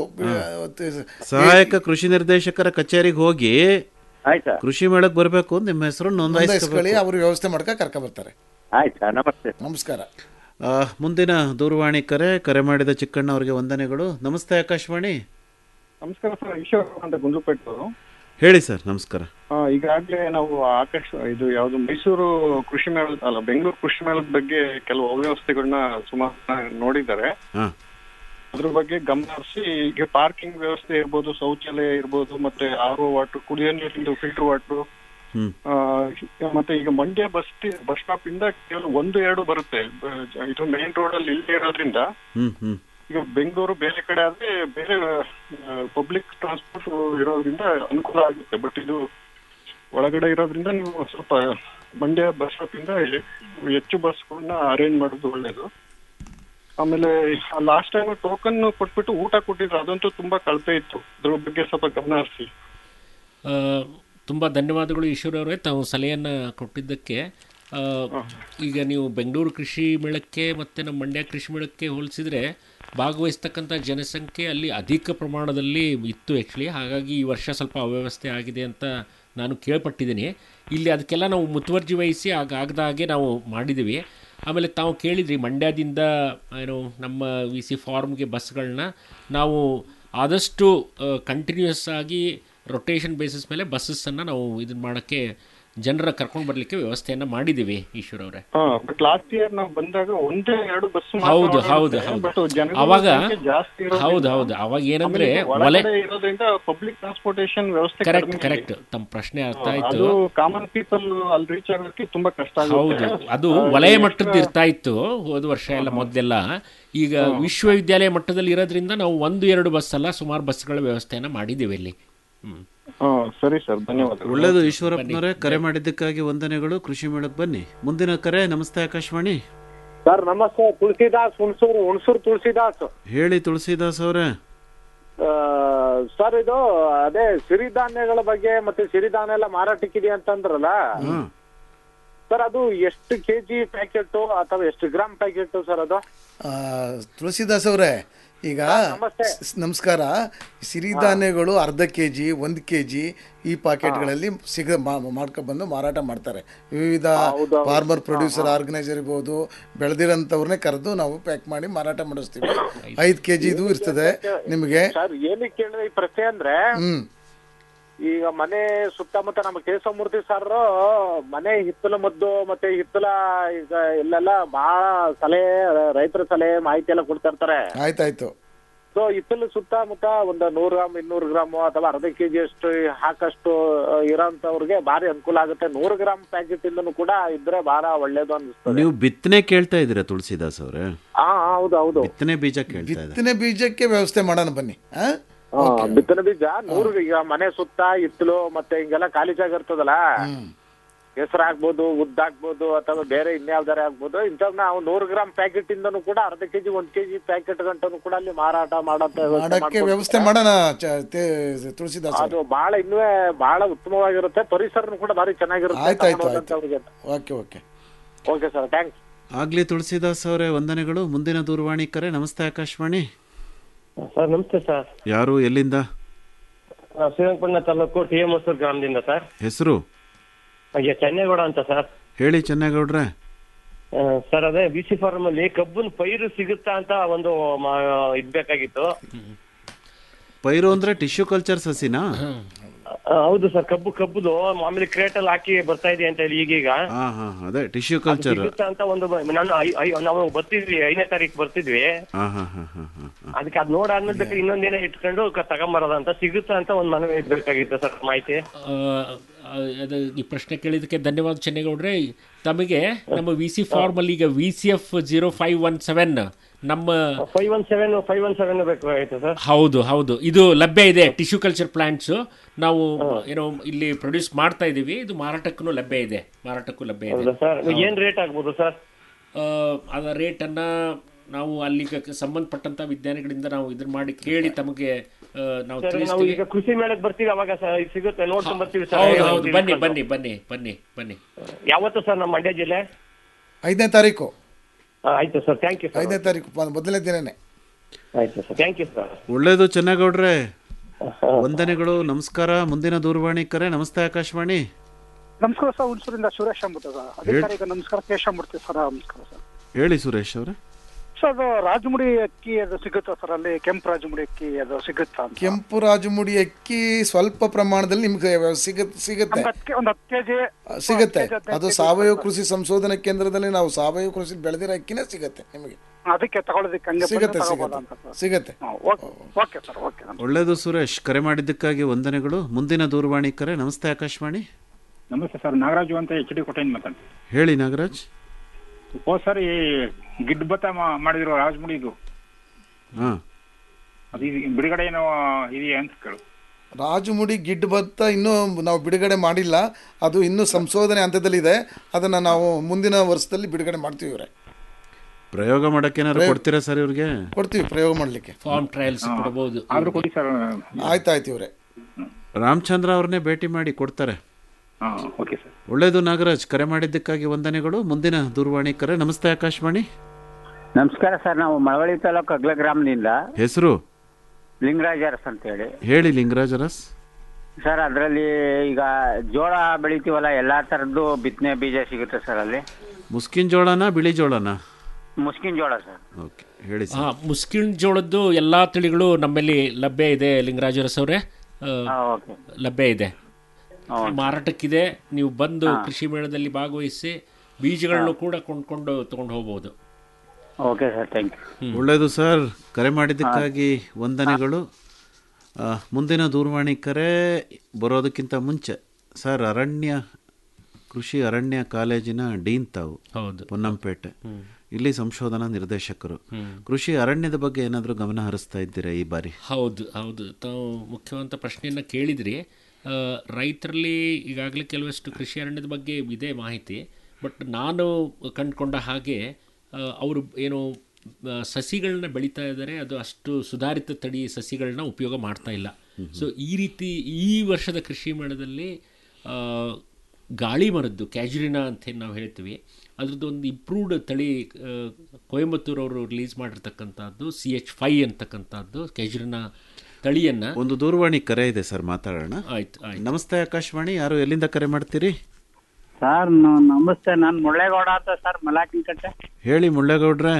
ಸಹಾಯಕ ಕೃಷಿ ನಿರ್ದೇಶಕರ ಕಚೇರಿಗೆ ಹೋಗಿ ಆಯ್ತಾ ಕೃಷಿ ಮೇಳಕ್ಕೆ ಬರಬೇಕು ಅಂತ ನಿಮ್ಮ ಹೆಸರು ನೋಂದಾಯಿಸ್ಕೊಳ್ಳಿ ನೋಂದಾಯಿಸ್ಕೊಳ್ಳಿ ಅವ್ರು ವ್ಯವಸ್ಥೆ ಮಾಡ್ಕ ಕರ್ಕೊ ಬರ್ತಾರೆ ಆಯ್ತು ಸರ್ ನಮಸ್ತೆ ನಮಸ್ಕಾರ ಆ, ಮುಂದಿನ ದೂರವಾಣಿ ಕರೆ ಕರೆ ಮಾಡಿದ ಚಿಕ್ಕಣ್ಣ ಅವರಿಗೆ ವಂದನೆಗಳು ನಮಸ್ತೆ ಆಕಾಶವಾಣಿ ನಮಸ್ಕಾರ ಸರ್ ಈಶ್ವರ ಅಂತ ಗುಂಡ್ಲುಪೇಟು ಹೇಳಿ ಸರ್ ನಮಸ್ಕಾರ ಆ, ಈಗಾಗ್ಲೇ ನಾವು ಆಕಾಶ ಇದು ಯಾವುದು ಮೈಸೂರು ಕೃಷಿ ಮೇಳ ಅಲ್ಲ ಬೆಂಗಳೂರು ಕೃಷಿ ಮೇಳದ ಬಗ್ಗೆ ಕೆಲವು ಅವ್ಯವಸ್ಥೆಗಳನ್ನ ಸುಮಾರು ಜನ ನೋಡಿದ್ದಾರೆ ಹಾ ಅದ್ರ ಬಗ್ಗೆ ಗಮನ ಹರಿಸಿ ಈಗ ಪಾರ್ಕಿಂಗ್ ವ್ಯವಸ್ಥೆ ಇರ್ಬೋದು ಶೌಚಾಲಯ ಇರ್ಬೋದು ಮತ್ತೆ ಆರ್ ಒ ವಾಟರ್ ಕುಡಿಯೋ ನೀರಿಂದು ಫಿಲ್ಟರ್ ವಾಟರ್ ಹ್ಮ್ ಮತ್ತೆ ಈಗ ಮಂಡ್ಯ ಬಸ್ ಬಸ್ ಸ್ಟಾಪ್ ಇಂದ ಕೇವಲ ಒಂದು ಎರಡು ಬರುತ್ತೆ ಬ- ಇದು ಮೇನ್ ರೋಡ್ ಅಲ್ಲಿ ಇಲ್ಲದೆ ಇರೋದ್ರಿಂದ ಹ್ಮ್ ಹ್ಮ್ ಈಗ ಬೆಂಗಳೂರು ಬೇರೆ ಕಡೆ ಆದ್ರೆ ಬೇರೆ ಪಬ್ಲಿಕ್ ಟ್ರಾನ್ಸ್ಪೋರ್ಟ್ ಇರೋದ್ರಿಂದ ಅನುಕೂಲ ಆಗುತ್ತೆ ಬಟ್ ಇದು ಒಳಗಡೆ ಇರೋದ್ರಿಂದ ನೀವು ಸ್ವಲ್ಪ ಮಂಡ್ಯ ಬಸ್ ಸ್ಟಾಪ್ ಇಂದ ಹೆ- ಹೆಚ್ಚು ಬಸ್ಗಳನ್ನ ಅರೇಂಜ್ ಮಾಡೋದು ಒಳ್ಳೇದು ಆಮೇಲೆ ಲಾಸ್ಟ್ ಟೈಮ್ ಟೋಕನ್ ಕೊಟ್ಬಿಟ್ಟು ಊಟ ಕೊಟ್ಟಿದ್ರು ಅದಂತೂ ತುಂಬಾ ಕಳಪೆ ಇತ್ತು ಅದ್ರ ಬಗ್ಗೆ ಸ್ವಲ್ಪ ಗಮನ ಹರಿಸಿ ತುಂಬ ಧನ್ಯವಾದಗಳು ಈಶ್ವರ ಅವರೇ ತಾವು ಸಲಹೆಯನ್ನು ಕೊಟ್ಟಿದ್ದಕ್ಕೆ ಆ, ಈಗ ನೀವು ಬೆಂಗಳೂರು ಕೃಷಿ ಮೇಳಕ್ಕೆ ಮತ್ತು ನಮ್ಮ ಮಂಡ್ಯ ಕೃಷಿ ಮೇಳಕ್ಕೆ ಹೋಲಿಸಿದರೆ ಭಾಗವಹಿಸ್ತಕ್ಕಂಥ ಜನಸಂಖ್ಯೆ ಅಲ್ಲಿ ಅಧಿಕ ಪ್ರಮಾಣದಲ್ಲಿ ಇತ್ತು ಆ್ಯಕ್ಚುಲಿ ಹಾಗಾಗಿ ಈ ವರ್ಷ ಸ್ವಲ್ಪ ಅವ್ಯವಸ್ಥೆ ಆಗಿದೆ ಅಂತ ನಾನು ಕೇಳ್ಪಟ್ಟಿದ್ದೀನಿ ಇಲ್ಲಿ ಅದಕ್ಕೆಲ್ಲ ನಾವು ಮುತುವರ್ಜಿ ವಹಿಸಿ ಆಗ ಆಗದ ಹಾಗೆ ನಾವು ಮಾಡಿದ್ದೀವಿ ಆಮೇಲೆ ತಾವು ಕೇಳಿದ್ರಿ ಮಂಡ್ಯದಿಂದ ಏನು ನಮ್ಮ ವಿ ಸಿ ಫಾರ್ಮ್ಗೆ ಬಸ್ಗಳನ್ನ ನಾವು ಆದಷ್ಟು ಕಂಟಿನ್ಯೂಸ್ ಆಗಿ ರೊಟೇಷನ್ ಬೇಸಿಸ್ ಮೇಲೆ ಬಸ್ಸನ್ನು ನಾವು ಇದನ್ನ ಮಾಡೋಕ್ಕೆ ಜನರ ಕರ್ಕೊಂಡು ಬರಲಿಕ್ಕೆ ವ್ಯವಸ್ಥೆಯನ್ನು ಮಾಡಿದ್ದೀವಿ ಈಶ್ವರ್ ಅವರೇ ಬಟ್ ಲಾಸ್ಟ್ ಇಯರ್ ನಾವು ಬಂದಾಗ ಒಂದೇ ಎರಡು ಬಸ್ ಹೌದು ಹೌದು ಹೌದು ಅವಾಗ ಹೌದು ಹೌದು ಅವಾಗ ಏನಂದ್ರೆ ಒಲೆ ಇರೋದ್ರಿಂದ ಪಬ್ಲಿಕ್ ಟ್ರಾನ್ಸ್ಪೋರ್ಟೇಷನ್ ವ್ಯವಸ್ಥೆ ಕರೆಕ್ಟ್ ಕಡಿಮೆ ಕರೆಕ್ಟ್ ತಮ್ಮ ಪ್ರಶ್ನೆ ಅರ್ಥ ಇದೆ. ಆಯ್ತು ಅದು ಕಾಮನ್ ಪೀಪಲ್ ಅಲ್ಲಿ ರೀಚ್ ಆಗೋದಕ್ಕೆ ತುಂಬಾ ಕಷ್ಟ ಹೌದು ಆಗುತ್ತೆ ಅದು ಆ, ವಲಯ extra- ಮಟ್ಟದ್ದು ಇರ್ತಾ ಇತ್ತು ಹೋದ ವರ್ಷ ಎಲ್ಲ ಮೊದಲೆಲ್ಲ ಈಗ ವಿಶ್ವವಿದ್ಯಾಲಯ ಮಟ್ಟದಲ್ಲಿ ಇರೋದ್ರಿಂದ ನಾವು ಒಂದು ಎರಡು ಬಸ್ ಅಲ್ಲ ಸುಮಾರು ಬಸ್ಗಳ ವ್ಯವಸ್ಥೆಯನ್ನ ಮಾಡಿದ್ದೀವಿ ಇಲ್ಲಿ ಹ್ಮ್ ಹಾ, ಸರಿ ಸರ್ ಧನ್ಯವಾದ ಒಳ್ಳೇದು ಈಶ್ವರಪ್ಪನವರೇ ಕರೆ ಮಾಡಿದ್ದಕ್ಕಾಗಿ ವಂದನೆಗಳು ಕೃಷಿ ಮೇಳಕ್ಕೆ ಬನ್ನಿ ಮುಂದಿನ ಕರೆ ನಮಸ್ತೆ ಆಕಾಶವಾಣಿ ಸರ್ ನಮಸ್ತೆ ತುಳಸಿದಾಸ್ ಹುಣಸೂರು ಹುಣಸೂರು ತುಳಸಿದಾಸ್ ಹೇಳಿ ತುಳಸಿದಾಸ್ ಅವರೇ ಆ, ಸರ್ ಇದು ಅದೇ ಸಿರಿಧಾನ್ಯಗಳ ಬಗ್ಗೆ ಮತ್ತೆ ಸಿರಿಧಾನ್ಯ ಎಲ್ಲ ಮಾರಾಟಕ್ಕಿದೆ ಅಂತಂದ್ರಲ್ಲ ಸರ್ ಅದು ಎಷ್ಟು ಕೆಜಿ ಪ್ಯಾಕೆಟ್ ಅಥವಾ ಎಷ್ಟು ಗ್ರಾಮ್ ಪ್ಯಾಕೆಟ್ ಸರ್ ಅದು ಆ, ತುಳಸಿದಾಸ್ ಅವರೇ ಈಗ ಸ್- ನಮಸ್ಕಾರ ಸಿರಿಧಾನ್ಯಗಳು ಅರ್ಧ ಕೆ ಜಿ ಒಂದು ಕೆ ಜಿ ಈ ಪಾಕೆಟ್ಗಳಲ್ಲಿ ಸಿಗ ಮಾಡ್ಕೊಂಡು ಬಂದು ಮಾರಾಟ ಮಾಡ್ತಾರೆ ವಿವಿಧ ಫಾರ್ಮರ್ ಪ್ರೊಡ್ಯೂಸರ್ ಆರ್ಗನೈಸರ್ ಇರ್ಬೋದು ಬೆಳೆದಿರೋಂಥವ್ರನ್ನೇ ಕರೆದು ನಾವು ಪ್ಯಾಕ್ ಮಾಡಿ ಮಾರಾಟ ಮಾಡಿಸ್ತೀವಿ ಐದು ಕೆ ಜಿ ಇದು ಇರ್ತದೆ ನಿಮಗೆ ಸರ್ ಏನಕ್ಕೆ ಕೇಳಿದ್ರೆ ಈ ಪ್ರಶ್ನೆ ಅಂದ್ರೆ ಹ್ಮ್ ಈಗ ಮನೆ ಸುತ್ತಮುತ್ತ ನಮ್ಮ ಕೇಶವಮೂರ್ತಿ ಸರ್ ಮನೆ ಹಿತ್ತಲ ಮದ್ದು ಮತ್ತೆ ಹಿತ್ತಲ ಈಗ ಇಲ್ಲೆಲ್ಲ ಬಹಳ ಸಲಹೆ ರೈತರ ಸಲಹೆ ಮಾಹಿತಿ ಎಲ್ಲ ಕೊಡ್ತಾ ಇರ್ತಾರೆ ಆಯ್ತಾಯ್ತು ಸೊ ಹಿತ್ತಲು ಸುತ್ತಮುತ್ತ ಒಂದು ನೂರು ಗ್ರಾಮ್ ಇನ್ನೂರು ಗ್ರಾಮ್ ಅಥವಾ ಅರ್ಧ ಕೆಜಿ ಅಷ್ಟು ಹಾಕಷ್ಟು ಇರೋಂಥವ್ರಿಗೆ ಭಾರಿ ಅನುಕೂಲ ಆಗುತ್ತೆ ನೂರು ಗ್ರಾಮ್ ಪ್ಯಾಕೆಟ್ ಇಂದನು ಕೂಡ ಇದ್ರೆ ಬಹಳ ಒಳ್ಳೇದು ಅನಿಸ್ತದೆ ನೀವು ಬಿತ್ತನೆ ಕೇಳ್ತಾ ಇದ್ದೀರಾ ತುಳಸಿದಾಸ್ ಅವರೇ ಹಾ ಹೌದು ಹೌದು ಬಿತ್ತನೆ ಬೀಜ ಕೇಳ್ತಾ ಇದ್ದಾರೆ ಬಿತ್ತನೆ ಬೀಜಕ್ಕೆ ವ್ಯವಸ್ಥೆ ಮಾಡೋಣ ಬನ್ನಿ ಆ? ಆ, ಬಿತ್ತನೆ ಬೀಜ ನೂರು ಈಗ ಮನೆ ಸುತ್ತ ಹಿತ್ತಲು ಮತ್ತೆ ಹಿಂಗೆಲ್ಲ ಖಾಲಿ ಜಾಗ ಇರ್ತದಲ್ಲ ಹೆಸರು ಹಾಕ್ಬೋದು ಉದ್ದ ಹಾಕ್ಬೋದು ಅಥವಾ ಬೇರೆ ಇನ್ಯಾವ್ದಾರೆ ಹಾಕ್ಬೋದು ಇಂಥವ್ ನಾವು ನೂರು ಗ್ರಾಮ್ ಪ್ಯಾಕೆಟ್ ಇಂದನು ಕೂಡ ಅರ್ಧ ಕೆಜಿ ಒಂದ್ ಕೆಜಿ ಪ್ಯಾಕೆಟ್ ಗಂಟನು ಕೂಡ ಅಲ್ಲಿ ಮಾರಾಟ ಮಾಡಂತ ವ್ಯವಸ್ಥೆ ಮಾಡಕ್ಕೆ ಮಾಡ್ಕೊಡ್ತಾರೆ. ವ್ಯವಸ್ಥೆ ಮಾಡೋಣ ಚ- ತೇ- ತುಳಸಿದಾಸ್ ಅದು ಬಹಳ ಇನ್ನೂ ಬಹಳ ಉತ್ತಮವಾಗಿರುತ್ತೆ ಪರಿಸರನು ಕೂಡ ಭಾರಿ ಚೆನ್ನಾಗಿರುತ್ತೆ ಆಯ್ತಾಯ್ತು ತಗೊಂಡು ಆಯ್ತು ಹೋದಂಥವ್ರಿಗೆ. Okay okay okay sir thanks ಆಗ್ಲಿ ತುಳಸಿದಾಸ್ ಅವರೇ ವಂದನೆಗಳು ಮುಂದಿನ ದೂರವಾಣಿ ಕರೆ ನಮಸ್ತೆ ಆಕಾಶವಾಣಿ ಸರ್ ನಮಸ್ತೆ ಸರ್ ಯಾರು ಎಲ್ಲಿಂದ ನಾವು ಶ್ರೀರಂಗಪಟ್ಟಣ ತಾಲೂಕು ಟಿ ಎಂ ಹೊಸೂರು ಗ್ರಾಮದಿಂದ ಸರ್ ಹೆಸರು ಹಾಗೆ ಚೆನ್ನೇಗೌಡ ಅಂತ ಸರ್ ಹೇಳಿ ಚೆನ್ನೇಗೌಡ್ರೆ ಆ, ಸರ್ ಅದೇ ಬಿ ಸಿ ಫಾರ್ಮ್ ಅಲ್ಲಿ ಕಬ್ಬನ್ ಪೈರು ಸಿಗುತ್ತಾ ಅಂತ ಒಂದು ಮಾ- ಇದ್ಬೇಕಾಗಿತ್ತು ಪೈರು ಅಂದ್ರೆ ಟಿಶ್ಯೂ ಕಲ್ಚರ್ ಸಸಿನಾ ಆ, ಹೌದು ಸರ್ ಕಬ್ಬು ಕಬ್ಬುದು ಮಾಮೂಲಿ ಕ್ರೇಟ್ ಅಲ್ಲಿ ಹಾಕಿ ಬರ್ತಾ ಇದೆ ಅಂತ ಹೇಳಿ ಈಗೀಗ ಹಾ ಹಾ ಅದೇ ಟಿಶ್ಯೂ ಅದು ಕಲ್ಚರ್ ಸಿಗುತ್ತಾ ಅಂತ ಒಂದು ಬ- ನಾನು ಐ- ಐ- ನಾವು ಬರ್ತಿದ್ವಿ ಐದನೇ ತಾರೀಕು ಬರ್ತಿದ್ವಿ ಹಾ ಹಾ ಹಾ ಹಾ ಹಾ ಅದಕ್ಕೆ ಅದ್ ನೋಡಾದ್ಮೇಲೆ ಬೇಕಾದ್ರೆ ಇನ್ನೊಂದಿನ ಇಟ್ಕೊಂಡು ಕ- ತಗೊಂಬರೋದ ಅಂತ ಸಿಗುತ್ತಾ ಅಂತ ಒಂದು ಮನವಿ ಬೇಕಾಗಿತ್ತು ಸರ್ ಮಾಹಿತಿ ಆ, ಆ, ಅದು ಈ ಪ್ರಶ್ನೆ ಕೇಳಿದ್ದಕ್ಕೆ ಧನ್ಯವಾದ ಚೆನ್ನೇಗೌಡ್ರೆ ತಮಗೆ ನಮ್ಮ ವಿ ಸಿ ಫಾರ್ಮ್ ಅಲ್ಲಿ ಈಗ V C F zero five one seven ನಮ್ಮ five one seven five one seven ಬೇಕಾಗಿತ್ತು ಸರ್ ಹೌದು ಹೌದು ಇದು ಲಭ್ಯ ಇದೆ ಟಿಶ್ಯೂ ಕಲ್ಚರ್ ಪ್ಲಾಂಟ್ಸ್ ನಾವು ಏನೋ ಇಲ್ಲಿ ಪ್ರೊಡ್ಯೂಸ್ ಮಾಡ್ತಾ ಇದೀವಿ ಇದು ಮಾರಾಟಕ್ಕೂ ಲಭ್ಯ ಇದೆ ಮಾರಾಟಕ್ಕೂ ಲಭ್ಯ ಇದೆ ಹೌದಾ ಸರ್ ಏನ್ ರೇಟ್ ಆಗ್ಬೋದು ಸರ್ ಆ, ಅದರ ರೇಟನ್ನ ನಾವು ಅಲ್ಲಿಗೆ ಸಂಬಂಧಪಟ್ಟಂತ ವಿಜ್ಞಾನಿಗಳಿಂದ ನಾವು ಇದನ್ನ ಮಾಡಿ ಕೇಳಿ ತಮಗೆ ಆ, ನಾವು ಸರ್ ನಾವು ತಿಳಿಸ್ತೀವಿ ಈಗ ಕೃಷಿ ಮೇಳಕ್ಕೆ ಬರ್ತೀವಿ ಅವಾಗ ಸರ್ ಇದು ಸಿಗುತ್ತೆ ನೋಡ್ಕೊಂಡ್ ಬರ್ತೀವಿ ಸರ್ ಹೌದು ಹೌದು ಬನ್ನಿ ಬನ್ನಿ ಬನ್ನಿ ಬನ್ನಿ ಬನ್ನಿ ಯಾವತ್ತು ಸರ್ ನಮ್ಮ ಮಂಡ್ಯ ಜಿಲ್ಲೆ ಐದನೇ ತಾರೀಕು ಆ, ಆಯ್ತು ಸರ್ ಥ್ಯಾಂಕ್ ಯು ಸರ್ ಐದನೇ ತಾರೀಕು ಪ- ಮೊದಲನೇ ದಿನನೇ ಆಯ್ತು ಸರ್ ಥ್ಯಾಂಕ್ ಯು ಸರ್ ಒಳ್ಳೇದು ಚೆನ್ನೇಗೌಡ್ರೆ ವಂದನೆಗಳು ನಮಸ್ಕಾರ ಮುಂದಿನ ದೂರವಾಣಿ ಕರೆ ನಮಸ್ತೆ ಆಕಾಶವಾಣಿ ನಮಸ್ಕಾರ ಸರ್ ಹುಣಸೂರಿಂದ ಸುರೇಶ್ ಅಂಬುತ್ತ ಸರ್ ಅಧಿಕಾರಿಗೆ ನಮಸ್ಕಾರ ಕೇಶವಮೂರ್ತಿ ಸರ್ ನಮಸ್ಕಾರ ಸರ್ ಹೇಳಿ ಸುರೇಶ್ ಅವರೇ ಸರ್ ಅದು ರಾಜಮುಡಿ ಅಕ್ಕಿ ಅದು ಸಿಗುತ್ತಾ ಸರ್ ಅಲ್ಲಿ ಕೆಂಪು ರಾಜಮುಡಿ ಅಕ್ಕಿ ಅದು ಸಿಗುತ್ತಾ ಅಂತ ಕೆಂಪು ರಾಜಮುಡಿ ಅಕ್ಕಿ ಸ್ವಲ್ಪ ಪ್ರಮಾಣದಲ್ಲಿ ನಿಮ್ಗೆ ಸಿಗತ್ ಸಿಗುತ್ತೆ ನಮ್ಗೆ ಅದಕ್ಕೆ ಒಂದು ಹತ್ತು ಕೆಜಿ ಸಿಗುತ್ತೆ ಅದು ಸಾವಯವ ಕೃಷಿ ಸಂಶೋಧನಾ ಕೇಂದ್ರದಲ್ಲಿ ನಾವು ಸಾವಯವ ಕೃಷಿ ಬೆಳೆದಿರೋ ಅಕ್ಕಿನೇ ಸಿಗುತ್ತೆ ನಿಮಗೆ ಅದಕ್ಕೆ ತಗೊಳ್ಳೋದಕ್ಕೆ ಹಂಗೆ ಸಿಗುತ್ತೆ ಬಂದ್ರೆ ತಗೋಬೋದಾ ಅಂತ ಸಿಗುತ್ತೆ ಸರ್ ಸಿಗುತ್ತೆ ಓಕೆ ಸರ್ ಓಕೆ ಒಳ್ಳೇದು ಸುರೇಶ್ ಕರೆ ಮಾಡಿದ್ದಕ್ಕಾಗಿ ವಂದನೆಗಳು ಮುಂದಿನ ದೂರವಾಣಿ ಕರೆ ನಮಸ್ತೆ ಆಕಾಶವಾಣಿ ನಮಸ್ತೆ ಸರ್ ನಾಗರಾಜು ಅಂತ ಎಚ್ ಡಿ ಕೋಟೆಯಿಂದ ಮಾತಾಡ್ತೀನಿ ಹೇಳಿ ನಾಗರಾಜ್ ಹೋದ್ ಸರಿ ಗಿಡ್ ಭತ್ತ ಮಾ- ಮಾಡಿದ್ರು ರಾಜಮುಡಿದು ಹಾ ಅದು ಇದು ಬಿಡುಗಡೆ ಏನೋ ಇದೆಯಾ ಅಂತ ಕೇಳು ರಾಜಮುಡಿ ಗಿಡ್ ಭತ್ತ ಇನ್ನೂ ನಾವು ಬಿಡುಗಡೆ ಮಾಡಿಲ್ಲ ಅದು ಇನ್ನೂ ಸಂಶೋಧನೆ ಹಂತದಲ್ಲಿದೆ ಅದನ್ನು ನಾವು ಮುಂದಿನ ವರ್ಷದಲ್ಲಿ ಬಿಡುಗಡೆ ಮಾಡ್ತೀವಿ ಇವರೇ ಪ್ರಯೋಗ ಮಾಡಕ್ಕೆ ಏನಾದ್ರು ಪ್ರಯೋಗ- ಕೊಡ್ತೀರಾ ಸರ್ ಇವ್ರಿಗೆ ಕೊಡ್ತೀವಿ ಪ್ರಯೋಗ ಮಾಡಲಿಕ್ಕೆ ಫಾರ್ಮ್ ಟ್ರಯಲ್ಸ್ ಕೊಡಬಹುದು ಆದ್ರೂ ಕೊಡಿ ಸರ್ ಆಯ್ತಾಯ್ತು ಇವರೇ ರಾಮಚಂದ್ರ ಅವ್ರನ್ನೇ ಭೇಟಿ ಮಾಡಿ ಕೊಡ್ತಾರೆ ಓಕೆ ಸರ್ ಒಳ್ಳೇದು ನಾಗರಾಜ್ ಕರೆ ಮಾಡಿದ್ದಕ್ಕಾಗಿ ವಂದನೆಗಳು ಮುಂದಿನ ದೂರವಾಣಿ ಕರೆ ನಮಸ್ತೆ ಆಕಾಶವಾಣಿ ನಮಸ್ಕಾರ ಸರ್ ನಾವು ಮಳವಳ್ಳಿ ತಾಲೂಕು ಅಗ್ಲ ಗ್ರಾಮದಿಂದ ಹೆಸರು ಲಿಂಗರಾಜ್ ಅರಸ್ ಅಂತ ಹೇಳಿ ಹೇಳಿ ಲಿಂಗರಾಜ್ ಅರಸ್ ಸರ್ ಅದರಲ್ಲಿ ಈಗ ಜೋಳ ಬೆಳಿತೀವಲ್ಲ ಎಲ್ಲಾ ತರದ್ದು ಬಿತ್ತನೆ ಬೀಜ ಸಿಗುತ್ತೆ ಸರ್ ಅಲ್ಲಿ ಮುಸ್ಕಿನ್ ಜೋಳನ ಬಿಳಿ ಜೋಳನ ಮುಸ್ಕಿನ್ ಜೋಳ ಸರ್ ಓಕೆ ಹೇಳಿ ಹಾ ಮುಸ್ಕಿನ್ ಜೋಳದ್ದು ಎಲ್ಲಾ ತಳಿಗಳು ನಮ್ಮಲ್ಲಿ ಲಭ್ಯ ಇದೆ ಲಿಂಗರಾಜ್ ಅರಸ್ ಅವರೇ ಆ, ಓಕೆ ಲಭ್ಯ ಇದೆ ಮಾರಾಟಕ್ಕಿದೆ ನೀವು ಬಂದು ಕೃಷಿ ಮೇಳದಲ್ಲಿ ಭಾಗವಹಿಸಿ ಬೀಜಗಳನ್ನು ಕೂಡ ಕೊಂಡ್ಕೊಂಡು ತಗೊಂಡು ಹೋಗ್ಬೋದು ಓಕೆ ಸರ್ ಥ್ಯಾಂಕ್ ಯು ಒಳ್ಳೇದು ಸರ್ ಕರೆ ಮಾಡಿದ್ದಕ್ಕಾಗಿ ವಂದನೆಗಳು ಆ, ಮುಂದಿನ ದೂರವಾಣಿ ಕರೆ ಬರೋದಕ್ಕಿಂತ ಮುಂಚೆ ಸರ್ ಅರಣ್ಯ ಕೃಷಿ ಅರಣ್ಯ ಕಾಲೇಜಿನ ಡೀನ್ ತಾವು ಹೌದು ಪೊನ್ನಂಪೇಟೆ ಇಲ್ಲಿ ಸಂಶೋಧನಾ ನಿರ್ದೇಶಕರು ಕೃಷಿ ಅರಣ್ಯದ ಬಗ್ಗೆ ಏನಾದರೂ ಗಮನ ಹರಿಸ್ತಾ ಇದ್ದೀರಾ ಈ ಬಾರಿ ಹೌದು ಹೌದು ತಾವು ಮುಖ್ಯವಂತ ಪ್ರಶ್ನೆಯನ್ನು ಕೇಳಿದ್ರಿ ಆ, ರೈತರಲ್ಲಿ ಈಗಾಗಲೇ ಕೆಲವಷ್ಟು ಕೃಷಿ ಅರಣ್ಯದ ಬಗ್ಗೆ ಇದೆ ಮಾಹಿತಿ ಬಟ್ ನಾನು ಕಂಡುಕೊಂಡ ಹಾಗೆ ಆ, ಅವರು ಏನು ಆ, ಸಸಿಗಳನ್ನ ಬೆಳೀತಾ ಇದ್ದಾರೆ ಅದು ಅಷ್ಟು ಸುಧಾರಿತ ತಳಿ ಸಸಿಗಳನ್ನ ಉಪಯೋಗ ಮಾಡ್ತಾ ಇಲ್ಲ ಸೊ ಈ ರೀತಿ ಈ ವರ್ಷದ ಕೃಷಿ ಮೇಳದಲ್ಲಿ ಆ, ಗಾಳಿ ಮರದ್ದು ಕ್ಯಾಜುರಿನಾ ಅಂತ ಏನ್ ನಾವು ಹೇಳ್ತೀವಿ ಅದ್ರದ್ದು ಒಂದು ಇಂಪ್ರೂವ್ಡ್ ತಳಿ ಆ, ಕೊಯಂಬತ್ತೂರು ಅವರು ರಿಲೀಸ್ ಮಾಡಿರ್ತಕ್ಕಂಥದ್ದು ಸಿ ಎಚ್ ಫೈ ಅಂತಕ್ಕಂಥದ್ದು ಕ್ಯಾಜುರಿನಾ ತಳಿಯನ್ನು ಒಂದು ದೂರವಾಣಿ ಕರೆ ಇದೆ ಸರ್ ಮಾತಾಡೋಣ ಆಯ್ತು ಆಯ್ತು ನಮಸ್ತೆ ಆಕಾಶವಾಣಿ ಯಾರು ಎಲ್ಲಿಂದ ಕರೆ ಮಾಡ್ತೀರಿ ಸರ್ ನಮಸ್ತೆ ನಾನು ಮುಳ್ಳೇಗೌಡ ಅಂತ ಸರ್ ಮಲಾಕಿನಕಟ್ಟೆ ಹೇಳಿ ಮುಳ್ಳೇಗೌಡ್ರೆ